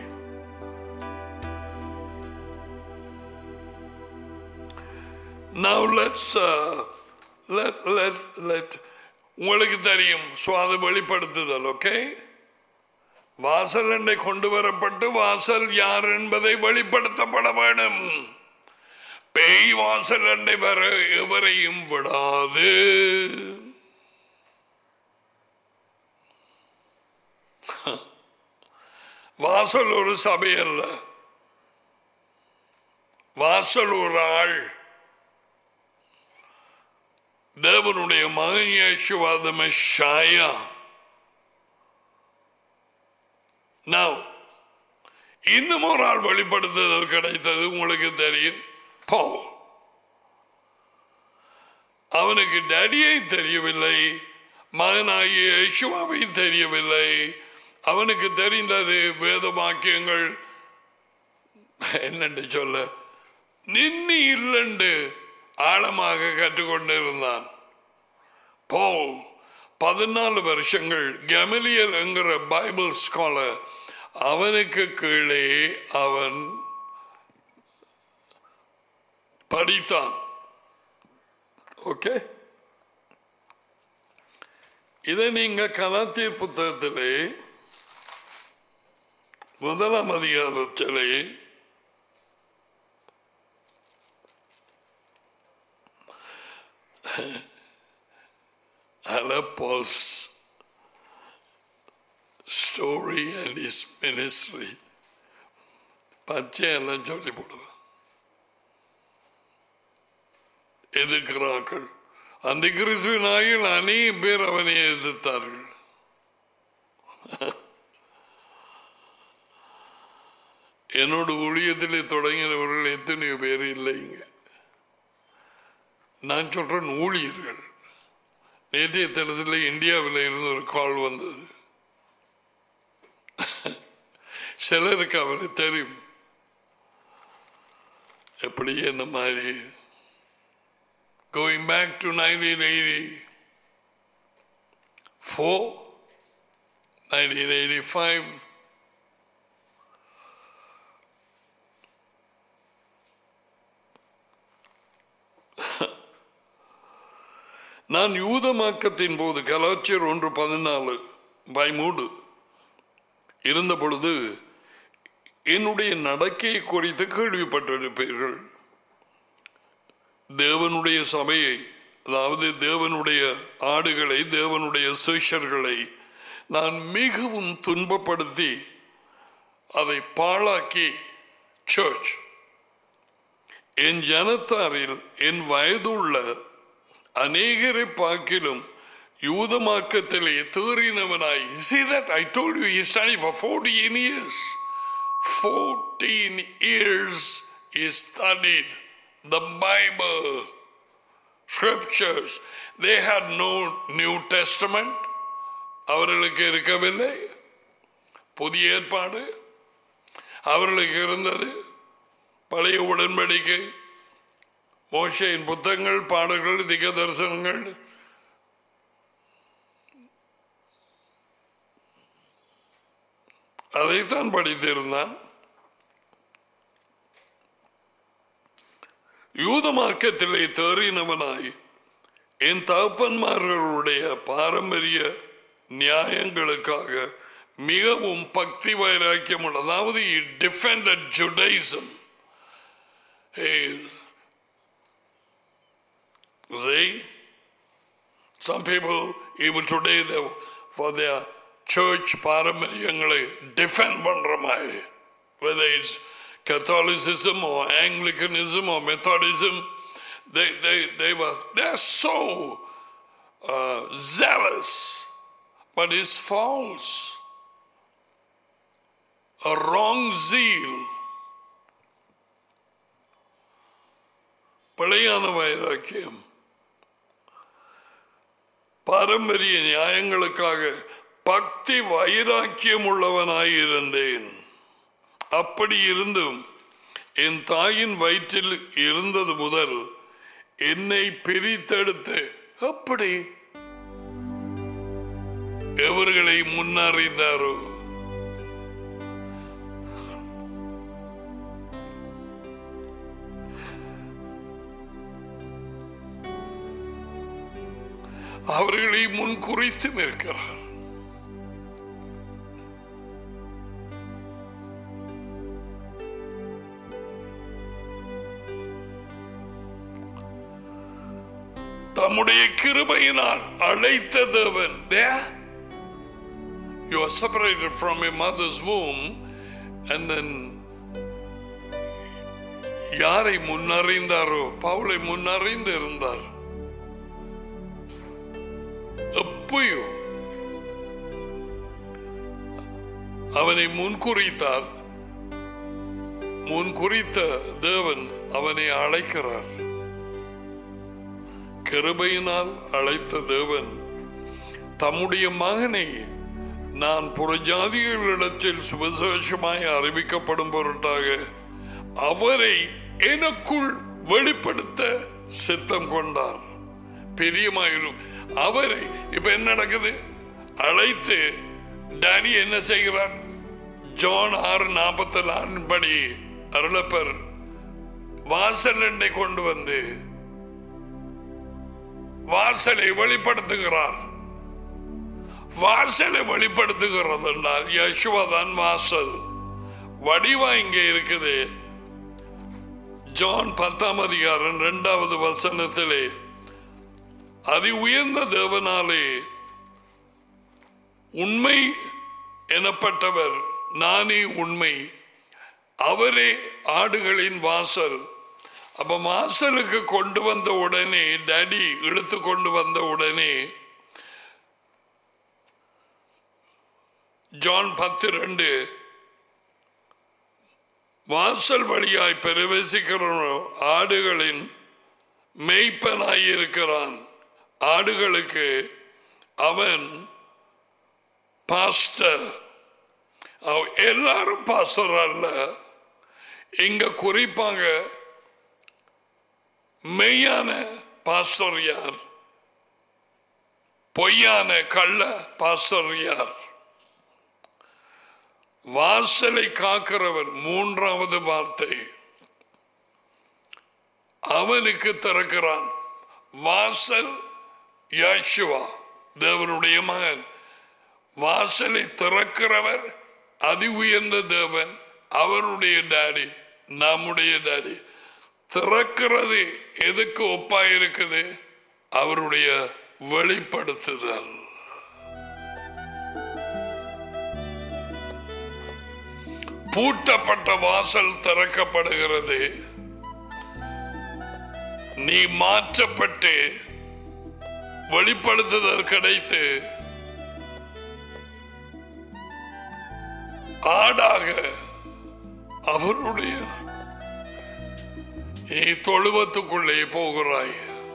Now let's uh, let let let உங்களுக்கு தெரியும் சுவாத வெளிப்படுத்துதல் ஓகே வாசல் எண்ணை கொண்டு வரப்பட்டு வாசல் யார் என்பதை வெளிப்படுத்தப்பட வேண்டும் பேய் வாசல் எண்ணை வர எவரையும் விடாது வாசல் ஒரு சபை அல்ல வாசல் ஒரு ஆள் தேவனுடைய மகன் இயேசுவாத மெஷாயா Now, இன்னும் ஒரு ஆள் வெளிப்படுத்துதல் கிடைத்தது உங்களுக்கு தெரியும் பவுல் அவனுக்கு டேடியை தெரியவில்லை மகனாகிய யேசுவாவை தெரியவில்லை அவனுக்கு தெரிந்தது வேத வாக்கியங்கள் என்னென்று சொல்ல நின்னு இல்லென்று ஆழமாக கற்றுக்கொண்டிருந்தான் பவுல் பதினாலு வருஷங்கள் கெமலியல் என்கிற பைபிள் ஸ்காலர் அவனுக்கு கீழே அவன் படித்தான் ஓகே இதை நீங்க கலாத்தீர் புத்தகத்திலே முதலாம் அதிகாரத்திலே Paul's story and his ministry பச்சையெல்லாம் சொல்லி போடுவான் எதிர்க்கிறார்கள் அந்த கிறிஸ்துவனாயில் அநேக பேர் அவனை எதிர்த்தார்கள் என்னோட ஊழியத்திலே தொடங்கினவர்கள் எத்தனையோ பேர் இல்லைங்க நான் சொல்றேன் ஊழியர்கள் நேற்றைய தினத்தில் இந்தியாவில் இருந்து ஒரு கால் வந்தது சிலருக்கு அவருக்கு தெரியும் எப்படி என்ன மாதிரி going back to nineteen eighty four nineteen eighty five நான் யூதமாக்கத்தின் போது கலாச்சியர் ஒன்று பதினாலு பயமூடு இருந்த பொழுது என்னுடைய நடக்கையை குறித்து கேள்விப்பட்டிருப்பீர்கள் தேவனுடைய சபையை அதாவது தேவனுடைய ஆடுகளை தேவனுடைய சிஷர்களை நான் மிகவும் துன்பப்படுத்தி அதை பாழாக்கி சர்ச் என் ஜனத்தாரில் என் வயதுள்ள அநேகரை பார்க்கிலும் யூதமாக்கத்திலே தேறினவனாய் see that I told you he studied for 14 years 14 years he studied the Bible scriptures they had no New Testament அவர்களுக்கு இருக்கவில்லை புதிய ஏற்பாடு அவர்களுக்கு இருந்தது பழைய உடன்படிக்கை மோஷையின் புத்தகங்கள் பாடல்கள் திக தரிசனங்கள் அதைத்தான் படித்திருந்தான் யூத மார்க்கத்திலே தேறினவனாய் என் தகப்பன்மார்களுடைய பாரம்பரிய நியாயங்களுக்காக மிகவும் பக்தி வைராக்கியம் உள்ள அதாவது defended Judaism See, some people even today they for their church பாரம்பரியங்களை டிஃபெண்ட் பண்ற மாதிரி whether it's Catholicism or Anglicanism or Methodism they they they were they're so uh, zealous but it's false a wrong zeal பிழையான வைராக்கியம் பாரம்பரிய நியாயங்களுக்காக பக்தி வைராக்கியம் உள்ளவனாயிருந்தேன் அப்படி இருந்தும் என் தாயின் வயிற்றில் இருந்தது முதல் என்னை பிரித்தெடுத்து அப்படி எவர்களை முன்னறிந்தாரோ அவர்களை முன் குறித்து நிற்கிறார் தம்முடைய கிருபையினால் அழைத்த தேவன் There, you are separated from your mother's womb and then யாரை முன்னறிந்தாரோ பவுலை முன்னறிந்து இருந்தார் எப்பயோ அவனை முன்குறித்தார் முன்குறித்த தேவன் அவனை அழைக்கிறார் கிருபையினால் அழைத்த தேவன் தம்முடைய மகனை நான் புறஜாதிகளிடத்தில் சுவிசேஷமாய் அறிவிக்கப்படும் பொருட்டாக அவரை எனக்குள் வெளிப்படுத்த சித்தம் கொண்டார் பெரியமாயிரும் அவரை இப்ப என்ன நடக்குது அழைத்து டானி என்ன செய்கிறார் ஜான் ஆறு நாற்பத்தி நாலு படி அருளப்பர் வாசல் எண்ணை கொண்டு வந்து வாசலை வெளிப்படுத்துகிறார் வாசலை வெளிப்படுத்துகிறது என்றால் யசுவதான் வாசல் வடிவா இங்கே இருக்குது ஜான் பத்தாம் அதிகாரம் இரண்டாவது வசனத்திலே அதி உயர்ந்த தேவனாலே உண்மை எனப்பட்டவர் நானே உண்மை அவரே ஆடுகளின் வாசல் அப்ப வாசலுக்கு கொண்டு வந்த உடனே டடி இழுத்து கொண்டு வந்த உடனே ஜான் பத்து ரெண்டு வாசல் வழியாய் பிரவேசிக்கிறனோ ஆடுகளின் மெய்ப்பனாயிருக்கிறான் ஆடுகளுக்கு அவன் பாஸ்டர் அவ- எல்லாரும் பாஸ்டர் அல்ல இங்க குறிப்பாக மெய்யான பாஸ்டர் யார் பொய்யான கள்ள பாஸ்டர் யார் வாசலை காக்கிறவன் மூன்றாவது வார்த்தை அவனுக்கு திறக்கிறான் வாசல் யாஷுவா தேவனுடைய மகன் வாசலை திறக்கிறவர் அதி உயர்ந்த தேவன் அவருடைய டாடி நம்முடைய டாடி திறக்கிறது எதுக்கு ஒப்பா இருக்குது அவருடைய வெளிப்படுத்துதல் பூட்டப்பட்ட வாசல் திறக்கப்படுகிறது நீ மாற்றப்பட்டு வெளிப்படுத்துதல் கிடைத்து ஆடாக அவருடைய நீ தொழுவத்துக்குள்ளே போகிறாய்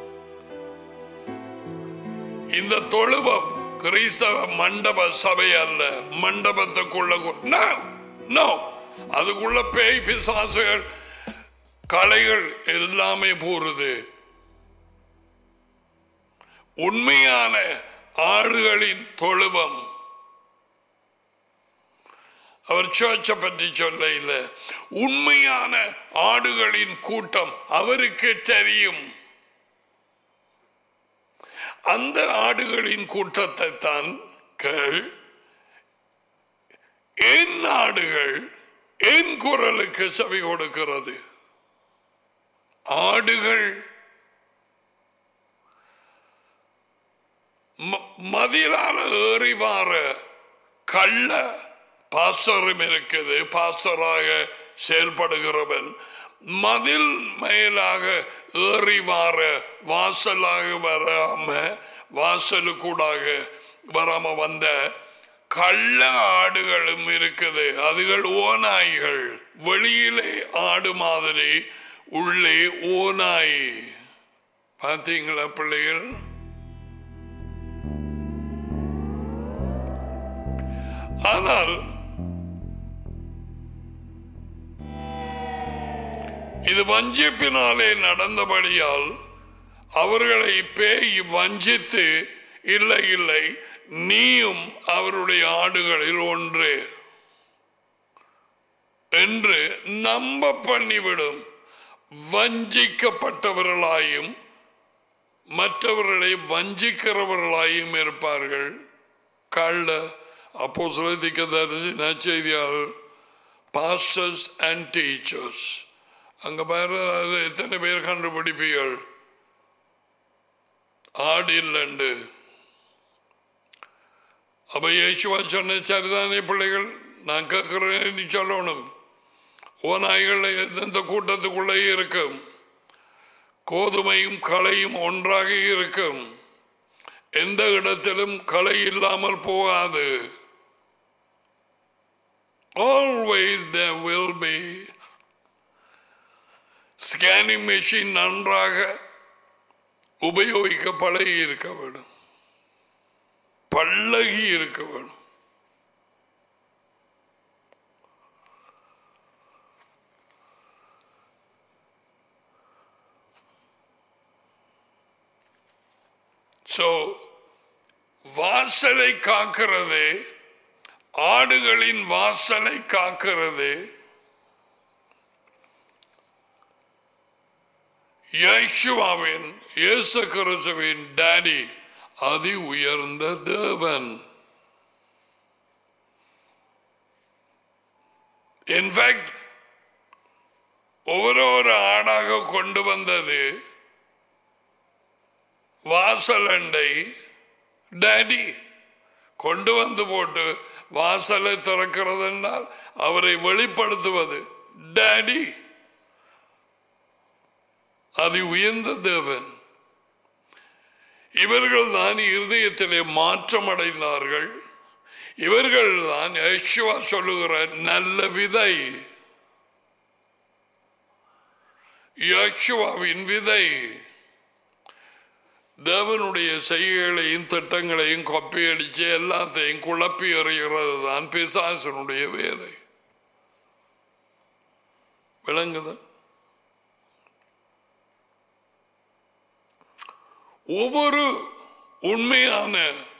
இந்த தொழுவம் கிறிஸ்தவ மண்டப சபை அல்ல மண்டபத்துக்குள்ள கொ- No, no. அதுக்குள்ள பேய் பிசாசுகள் கலைகள் எல்லாமே போறது உண்மையான ஆடுகளின் தொழுவம் அவர் சர்ச்சை பற்றி சொல்ல இல்லை உண்மையான ஆடுகளின் கூட்டம் அவருக்கு தெரியும் அந்த ஆடுகளின் கூட்டத்தை தான் கேள் என் ஆடுகள் என் குரலுக்கு செவி கொடுக்கிறது ஆடுகள் ம- மதிலான ஏறி வார கள்ள பாசரும் இருக்குது பாசராக செயல்படுகிறவன் மதில் மேலாக ஏறி வார வாசலாக வராம வாசலுக்கூடாக வராம வந்த கள்ள ஆடுகளும் இருக்குது அதுகள் ஓநாய்கள் வெளியிலே ஆடு மாதிரி உள்ளே ஓநாய் பார்த்தீங்களா பிள்ளைகள் ஆனால் இது வஞ்சிப்பினாலே நடந்தபடியால் அவர்களை பேய் வஞ்சித்து இல்லை இல்லை நீயும் அவருடைய ஆடுகளில் ஒன்று என்று நம்ப பண்ணிவிடும் வஞ்சிக்கப்பட்டவர்களாயும் மற்றவர்களை வஞ்சிக்கிறவர்களாயும் இருப்பார்கள் கள்ள அப்போ சிலதிக்க தரிசி நச்செய்தியாளர் பாஸ்டர்ஸ் அண்ட் டீச்சர்ஸ் அங்க பாரு அது எத்தனை பேர் கண்டுபிடிப்பீர்கள் ஆடு இல்லைண்டு அப்ப இயேசுவா சொன்ன சரிதானே பிள்ளைகள் நான் கேட்கிறேன் நீ சொல்லணும் ஓநாய்கள் எந்த கூட்டத்துக்குள்ளே இருக்கும் கோதுமையும் களையும் ஒன்றாக இருக்கும் எந்த இடத்திலும் களை இல்லாமல் போகாது always there will be scanning machine நன்றாக உபயோகிக்க பழகி இருக்க வேண்டும் பழகி இருக்க வேண்டும் ஸோ வாசலை காக்கிறது ஆடுகளின் வாசலை காக்கிறது யேசுவாவின் இயேசு கிறிஸ்துவின் டாடி அதி உயர்ந்த தேவன் இன்ஃபேக்ட் ஒவ்வொரு ஆடாக கொண்டு வந்தது வாசலண்டை டாடி கொண்டு வந்து போட்டு வாசலை திறக்கிறது என்றால் அவரை வெளிப்படுத்துவது டாடி அது உயர்ந்த தேவன் இவர்கள் தான் இருதயத்திலே மாற்றம் அடைந்தார்கள் இவர்கள் தான் யேசுவா சொல்லுகிற நல்ல விதை யேசுவாவின் விதை தேவனுடைய செய்கைகளையும் திட்டங்களையும் கொப்பையடிச்சு எல்லாத்தையும் குழப்பி எறிகிறது தான் பிசாசனுடைய வேலை விளங்குது ஒவ்வொரு உண்மையான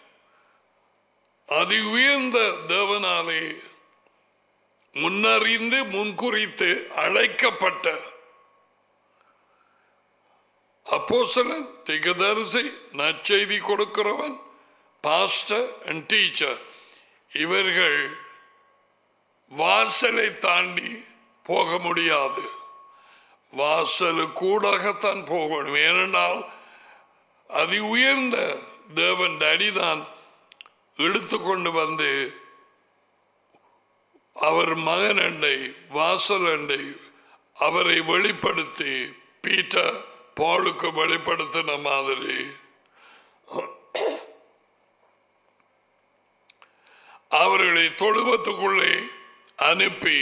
அதி உயர்ந்த தேவனாலே முன்னறிந்து முன்குறித்து அழைக்கப்பட்ட அப்போசலன் திகதரிசி நற்செய்தி கொடுக்கிறவன் பாஸ்டர் அண்ட் டீச்சர் இவர்கள் வாசலை தாண்டி போக முடியாது வாசலுக்கூடாகத்தான் போக வேண்டும் ஏனென்றால் அதி உயர்ந்த தேவன் அடிதான் இழுத்து கொண்டு வந்து அவர் மகன் அண்டை வாசல் அண்டை அவரை வெளிப்படுத்தி பீட்டர் பாலுக்கு வெளிப்படுத்தின மாதிரி அவர்களை தொழுவத்துக்குள்ளே அனுப்பி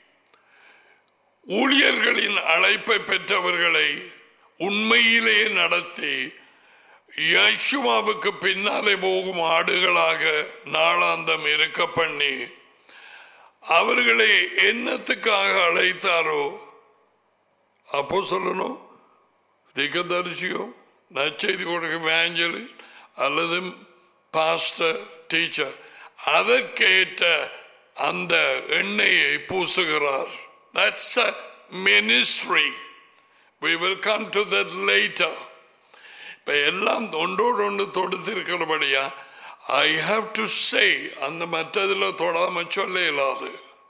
ஊழியர்களின் அழைப்பை பெற்றவர்களை உண்மையிலே நடத்தி யசுமாவுக்கு பின்னாலே போகும் ஆடுகளாக நாளாந்தம் இருக்க பண்ணி அவர்களை என்னத்துக்காக அழைத்தாரோ அப்போ சொல்லணும் திகதரிசியோ நச்செய்தி கொடுக்க வேஞ்சலிஸ்ட் அல்லது பாஸ்டர் டீச்சர் அதற்கேற்ற அந்த எண்ணெயை பூசுகிறார் that's a ministry we will come to that later இப்ப எல்லாம் ஒன்றோடு ஒன்று தொடுத்திருக்கிறபடியா ஐ ஹாவ் டு சே அந்த மற்றதுல தொடாம சொல்ல இயலாது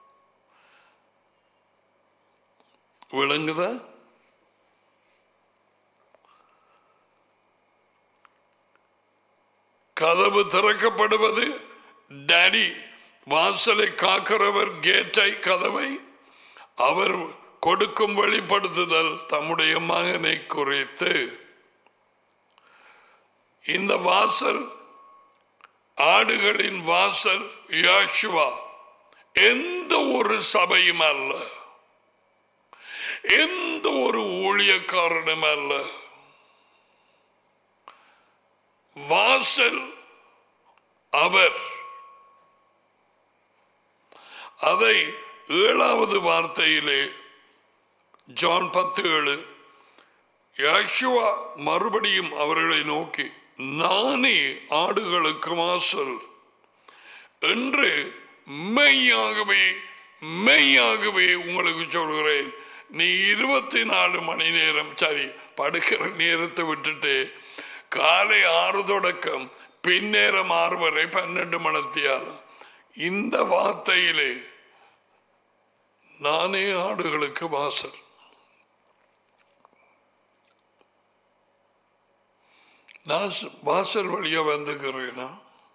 விளங்குதா கதவு திறக்கப்படுவது டாடி வாசலை காக்கிறவர் கேட்டை கதவை அவர் கொடுக்கும் வெளிப்படுத்துதல் தம்முடைய மகனை குறித்து இந்த வாசல் ஆடுகளின் வாசல் யாஷுவா எந்த ஒரு சபையும் அல்ல எந்த ஒரு ஊழியக்காரனும் அல்ல வாசல் அவர் அதை ஏழாவது வார்த்தையிலே ஜான் பத்து ஏழு யாஷுவா மறுபடியும் அவர்களை நோக்கி நானே ஆடுகளுக்கு வாசல் என்று மெய்யாகவே மெய்யாகவே உங்களுக்கு சொல்கிறேன் நீ இருபத்தி நாலு மணி நேரம் சரி படுக்கிற நேரத்தை விட்டுட்டு காலை ஆறு தொடக்கம் பின்னேரம் ஆறு வரை பன்னெண்டு மணத்தியாலும் இந்த வார்த்தையிலே நானே ஆடுகளுக்கு வாசல் நான் ச- வாசல் வழியா வந்துக்கிறேனா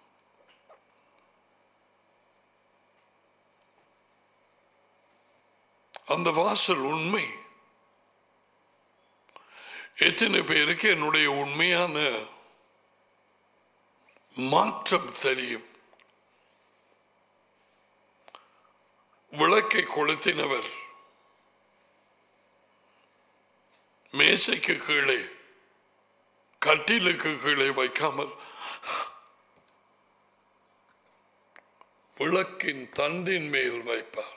அந்த வாசல் உண்மை எத்தனை பேருக்கு என்னுடைய உண்மையான மாற்றம் தெரியும் விளக்கை கொளுத்தினவர் மேசைக்கு கீழே கட்டிலுக்கு கீழே வைக்காமல் விளக்கின் தண்டின் மேல் வைப்பார்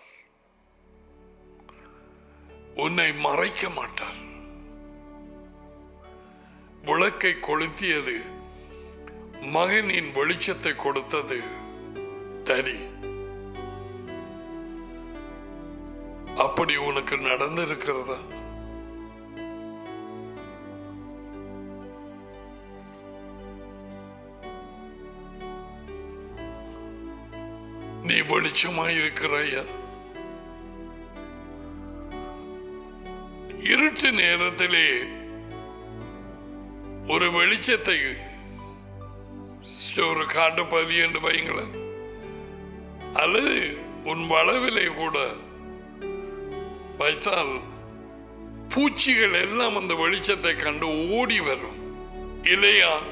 உன்னை மறைக்க மாட்டார் விளக்கை கொளுத்தியது மகனின் வெளிச்சத்தை கொடுத்தது தனி அப்படி உனக்கு நடந்திருக்கிறதா நீ வெளிச்சமாயிருக்கிறாயா இருட்டு நேரத்திலே ஒரு வெளிச்சத்தை ஒரு காட்டுப்பதி என்று வைங்களேன் அல்லது உன் வளவிலே கூட வைத்தால் பூச்சிகள் எல்லாம் அந்த வெளிச்சத்தை கண்டு ஓடி வரும் இலையான்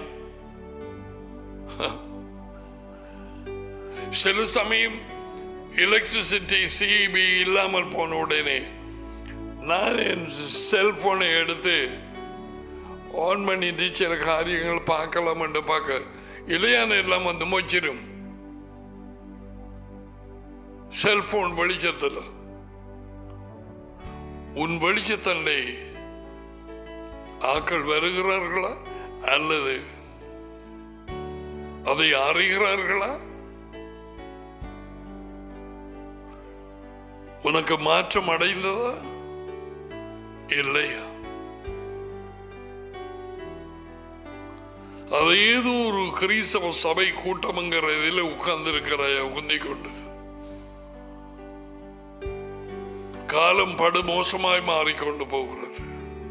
சில சமயம் எலக்ட்ரிசிட்டி சிபி இல்லாமல் போன உடனே நான் என் செல்போனை எடுத்து ஆன் பண்ணிட்டு சில காரியங்கள் பார்க்கலாம் என்று பார்க்க இலையான எல்லாம் வந்து மொச்சிடும் செல்போன் வெளிச்சத்தில் உன் வெளிச்சத்தண்டை ஆக்கள் வருகிறார்களா அல்லது அதை அறிகிறார்களா உனக்கு மாற்றம் அடைந்ததா இல்லையா அது ஏதோ ஒரு கிறிஸ்தவ சபை கூட்டம்ங்கிற இதில் உட்கார்ந்து இருக்கிறாய உந்தி கொண்டு காலம் படு மோசமாய் மாறிக்கொண்டு போகிறது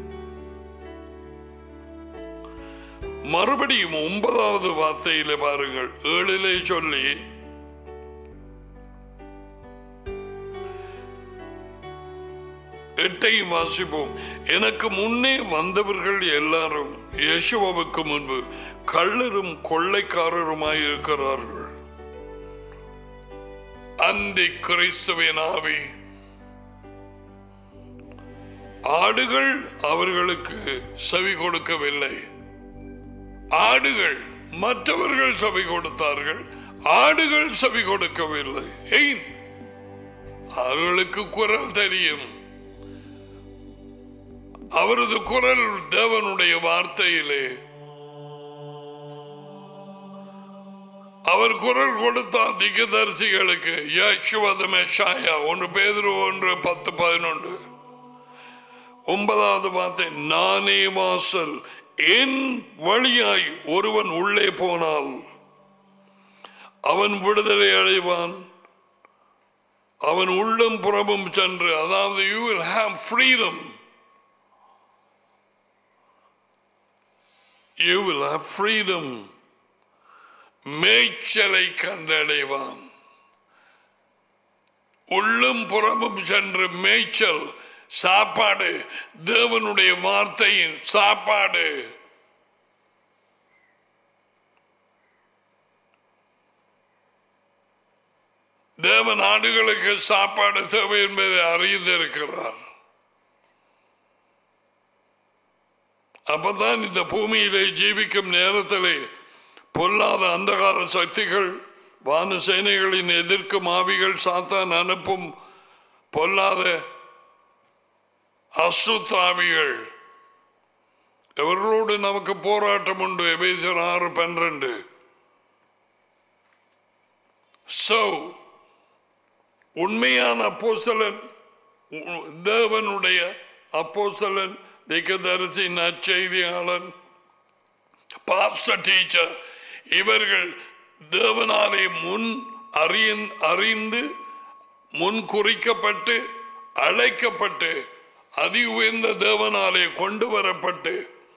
மறுபடியும் ஒன்பதாவது வார்த்தையில பாருங்கள் ஏழிலே சொல்லி எட்டையும் வாசிப்போம் எனக்கு முன்னே வந்தவர்கள் எல்லாரும் யேசுவாவுக்கு முன்பு கள்ளரும் கொள்ளைக்காரருமாய் இருக்கிறார்கள் அந்தி கிறிஸ்துவின் ஆவி ஆடுகள் அவர்களுக்கு செவி கொடுக்கவில்லை ஆடுகள் மற்றவர்கள் செவி கொடுத்தார்கள் ஆடுகள் செவி கொடுக்கவில்லை ஏன் அவர்களுக்கு குரல் தெரியும் அவரது குரல் தேவனுடைய வார்த்தையிலே அவர் குரல் கொடுத்தார் திகதரிசிகளுக்கு யேசுவத மெஷாயா ஒன்று பேதுரு ஒன்று பத்து பதினொன்று ஒன்பதாவது வார்த்தை நானே வாசல் என் வழியாய் ஒருவன் உள்ளே போனால் அவன் விடுதலை அடைவான் அவன் உள்ளும் புறமும் சென்று அதாவது you will have freedom you will have freedom மேய்ச்சலை கண்டடைவான் உள்ளும் புறமும் சென்று மேய்ச்சல் சாப்பாடு தேவனுடைய வார்த்தையின் சாப்பாடு தேவ நாடுகளுக்கு சாப்பாடு தேவை என்பதை அறிந்திருக்கிறார் அப்பதான் இந்த பூமியிலே ஜீவிக்கும் நேரத்திலே பொல்லாத அந்தகார சக்திகள் வான சேனைகளின் எதிர்க்கும் ஆவிகள் சாத்தான் அனுப்பும் பொல்லாத அசுத்தாவிகள் இவர்களோடு நமக்கு போராட்டம் உண்டு எபேசர் ஆறு பன்னிரண்டு சோ உண்மையான அப்போசலன் உ- தேவனுடைய அப்போசலன் திகதரிசி நற்செய்தியாளன் பாஸ்டர் டீச்சர் இவர்கள் தேவனாலே முன் அறியன் அறிந்து முன் குறிக்கப்பட்டு அழைக்கப்பட்டு அதி உயர்ந்த தேவனாலே கொண்டு வரப்பட்டு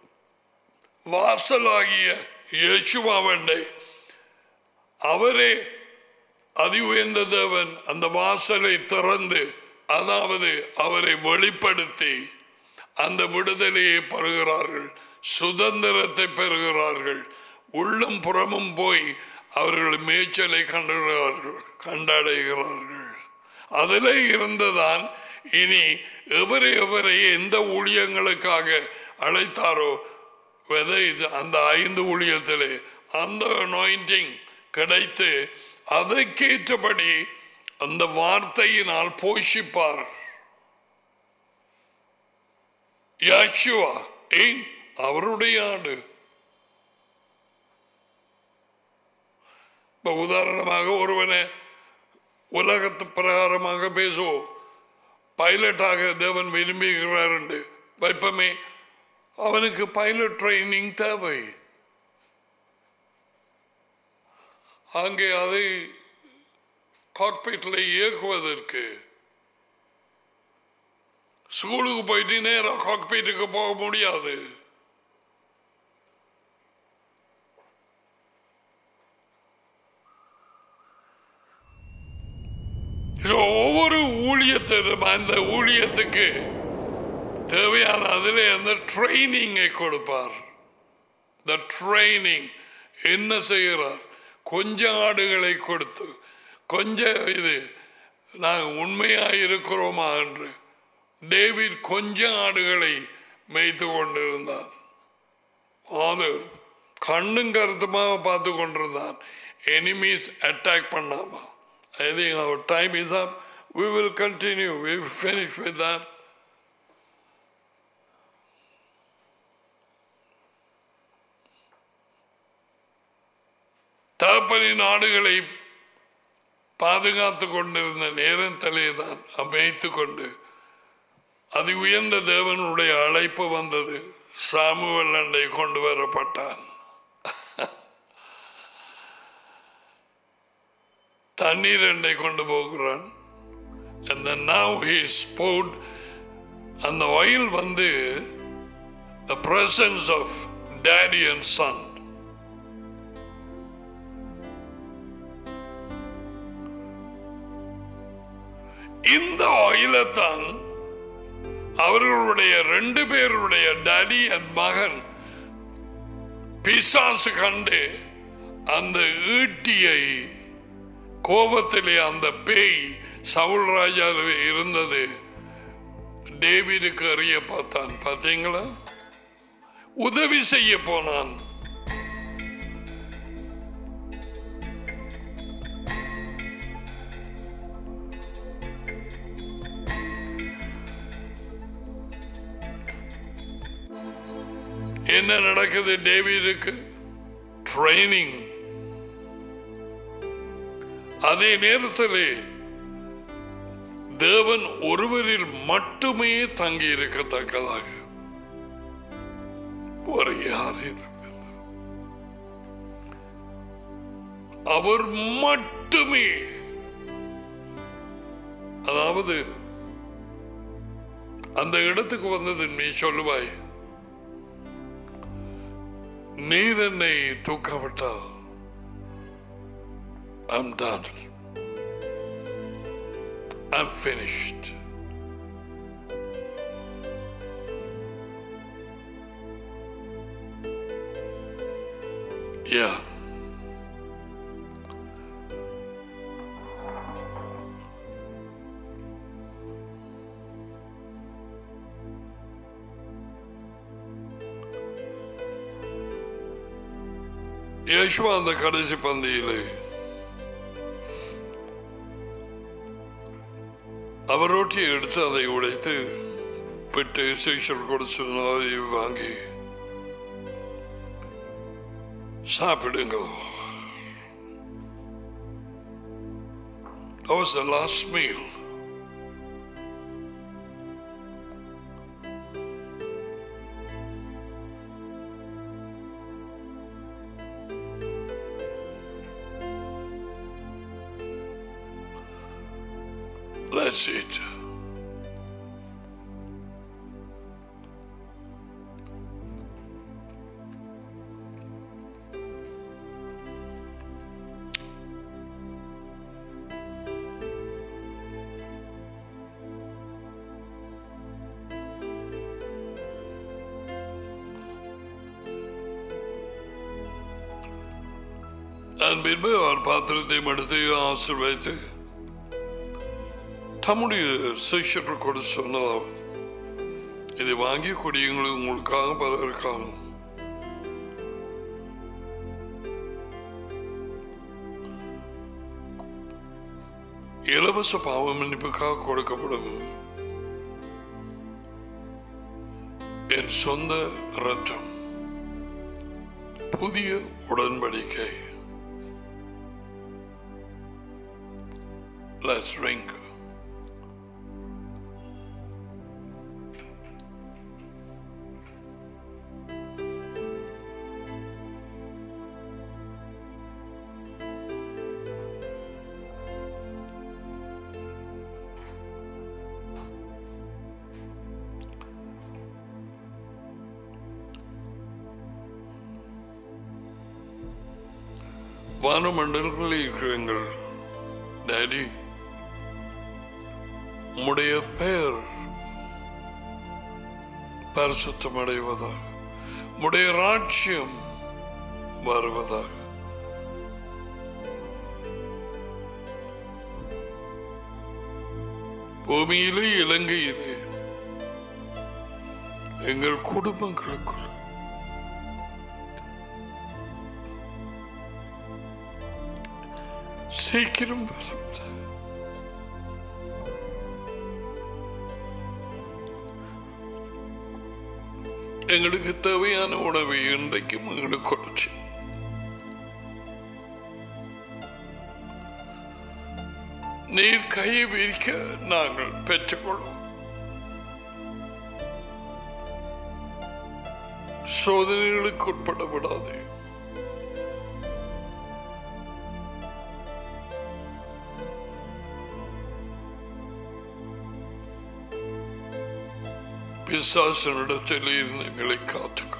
வாசலாகிய இயேசுவாவண்டை அவரே அதி உயர்ந்த தேவன் அந்த வாசலை திறந்து அதாவது அவரை வெளிப்படுத்தி அந்த விடுதலையை பெறுகிறார்கள் சுதந்திரத்தை பெறுகிறார்கள் உள்ளும் புறமும் போய் அவர்கள் மேய்ச்சலை கண்டுகிறார்கள் கண்டடைகிறார்கள் அதிலே இருந்துதான் இனி எவரை எவரை எந்த ஊழியங்களுக்காக அழைத்தாரோ விதை அந்த ஐந்து ஊழியத்திலே அந்த anointing கிடைத்து அதற்கேற்றபடி அந்த வார்த்தையினால் போஷிப்பார் யாஷுவா ஏன் அவருடைய ஆடு இப்ப உதாரணமாக ஒருவனை உலகத்து பிரகாரமாக பேசுவோம் பைலட்டாக தேவன் விரும்புகிறார் என்று வைப்பமே அவனுக்கு பைலட் ட்ரைனிங் தேவை அங்கே அதை காக்பீட்டில் இயக்குவதற்கு ஸ்கூலுக்கு போயிட்டு நேரம் காக்பீட்டுக்கு போக முடியாது So, ஒவ்வொரு ஊழியத்திலும் அந்த ஊழியத்துக்கு தேவையான அதிலே அந்த ட்ரைனிங்கை கொடுப்பார் த ட்ரைனிங் என்ன செய்கிறார் கொஞ்ச ஆடுகளை கொடுத்து கொஞ்ச இது நாங்கள் உண்மையாக இருக்கிறோமா என்று டேவிட் கொஞ்ச ஆடுகளை மேய்த்து கொண்டிருந்தார் அது கண்ணும் கருத்துமாக பார்த்து கொண்டிருந்தான் எனிமீஸ் அட்டாக் பண்ணாம ஐ திங்க் அவர் time is up we will continue we finish with that தகப்பனின் ஆடுகளை பாதுகாத்து கொண்டிருந்த நேரத்திலே தான் அமைத்து கொண்டு அது உயர்ந்த தேவனுடைய அழைப்பு வந்தது சாமுவல் அண்டை கொண்டு வரப்பட்டான் தண்ணீர் அண்டை கொண்டு போகிறான் and then now he spoke அந்த oil வந்து the presence of daddy and son இந்த ஆயிலத்தான் அவர்களுடைய ரெண்டு பேருடைய டடி அண்ட் மகன் பிசாசு கண்டு அந்த ஈட்டியை கோபத்திலே அந்த பேய் சவுல் ராஜாவே இருந்தது டேவிடுக்கு அறிய பார்த்தான் பார்த்தீங்களா உதவி செய்ய போனான் என்ன நடக்குது டேவிடுக்கு ட்ரைனிங் அதே நேரத்திலே தேவன் ஒருவரில் மட்டுமே தங்கி இருக்கத்தக்கதாக ஒரு யாரிலும் இல்லை. அவர் மட்டுமே அதாவது அந்த இடத்துக்கு வந்தது நீ சொல்லுவாய் நீர் என்னை தூக்கவிட்டால் I'm done. I'm finished. Yeah. Yeshua அந்த கடைசி பந்தியிலே அவர் ரொட்டியை எடுத்து அதை உடைத்து பிட்டு சீஷர் கொடுத்து அதை வாங்கி சாப்பிடுங்கள் That was the last meal. That's it. அன்பின்பு அவர் பாத்திரத்தையும் எடுத்து ஆசிர்வதித்து தம்முடைய சிஷர் கூட சொன்னதாவது இதை வாங்கி குடியுங்கள் உங்களுக்காக பலருக்காக இலவச பாவ மன்னிப்புக்காக கொடுக்கப்படும் என் சொந்த ரத்தம் புதிய உடன்படிக்கை Let's drink. வானமண்டலங்களில் இருக்கிற எங்கள் டேடி உம்முடைய பெயர் பரிசுத்தம் அடைவதாக உம்முடைய ராட்சியம் வருவதாக பூமியிலே இலங்கையிலே எங்கள் குடும்பங்களுக்குள் சீக்கிரம் வரும் எங்களுக்கு தேவையான உணவை இன்றைக்கும் எங்களுக்கு கொடுச்சு நீர் கையை விரிக்க நாங்கள் பெற்றுக்கொள்வோம் சோதனைகளுக்கு உட்பட விடாது பிசாசனிடத்தில் இருந்து எங்களை காத்துக்கொள்ளும்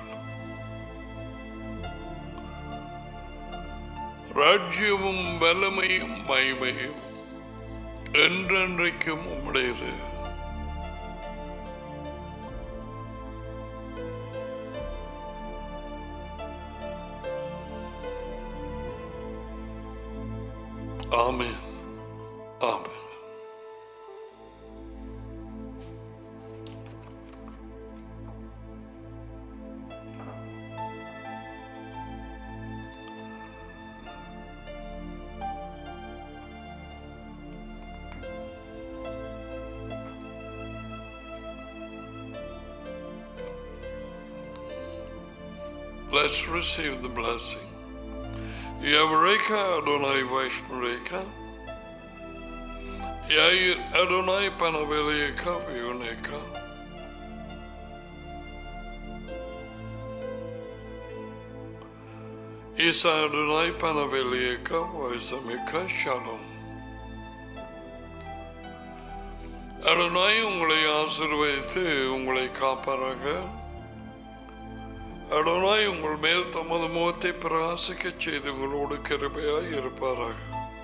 ராஜ்யமும் வல்லமையும் மகிமையும் என்றென்றைக்கும் உம்முடையது ஆமென் ஆமென் Let's receive the blessing. Yavareka Adonai Vaishmareka. Yair Adonai Panaveleka Vioneka. Isa Adonai Panaveleka Vaisameka Shalom. அருணாய் உங்களை ஆசிர்வதித்து உங்களை காப்பாராக அருணாய் உங்கள் மேல் தமது முகத்தை பிரகாசிக்க செய்து உங்களோடு கிருபையாய் இருப்பாராக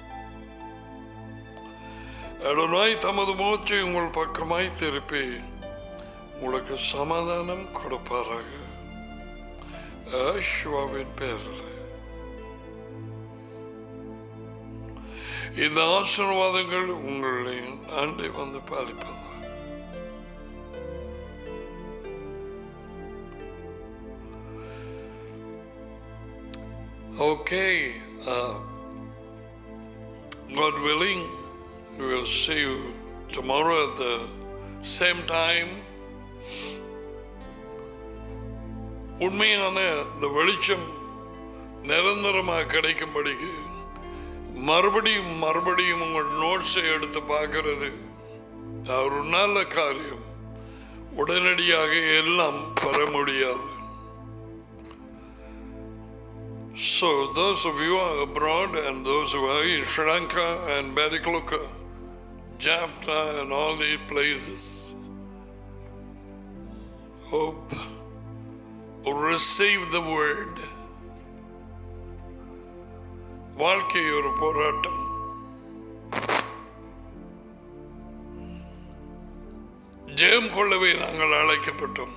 அருணாய் தமது முகத்தை உங்கள் பக்கமாய் திருப்பி உங்களுக்கு சமாதானம் கொடுப்பாராக ஆஷ்வாவின் பேரில் இந்த ஆசீர்வாதங்கள் உங்களை ஆண்டை வந்து பாலிப்பதா Okay, uh, God willing, we will see you tomorrow at the same time உண்மையான இந்த வெளிச்சம் நிரந்தரமாக கிடைக்கும்படிக்கு மறுபடியும் மறுபடியும் உங்கள் நோட்ஸை எடுத்து பார்க்கிறது ஒரு நல்ல காரியம் உடனடியாக எல்லாம் பெற முடியாது So those of you who are abroad and those who are in Sri Lanka and Badikluka, Jaffna and all these places, hope receive the word. வாழ்க்கை ஒரு போராட்டம் ஜெயம் கொள்ளவே நாங்கள் அழைக்கப்பட்டோம்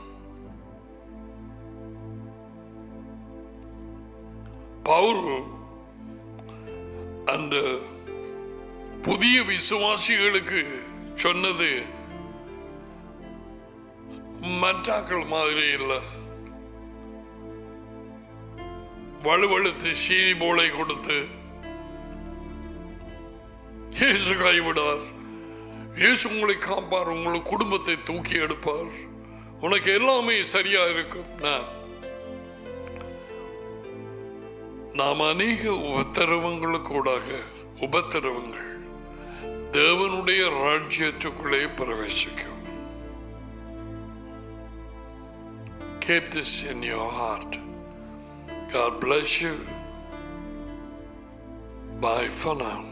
பவுல் அந்த புதிய விசுவாசிகளுக்கு சொன்னது மற்றாக்கள் மாதிரி இல்லை வலுவழுத்து சீனி போலை கொடுத்து இயேசு கைவிடார் இயேசு உங்களை காப்பார் உங்களை குடும்பத்தை தூக்கி எடுப்பார் உனக்கு எல்லாமே சரியா இருக்கும் நான் நாம் அநேக உபத்திரவங்களுக்கூடாக உபத்திரவங்கள் தேவனுடைய ராஜ்யத்துக்குள்ளே பிரவேசிக்கும் Keep this in your heart. God bless you. Bye for now.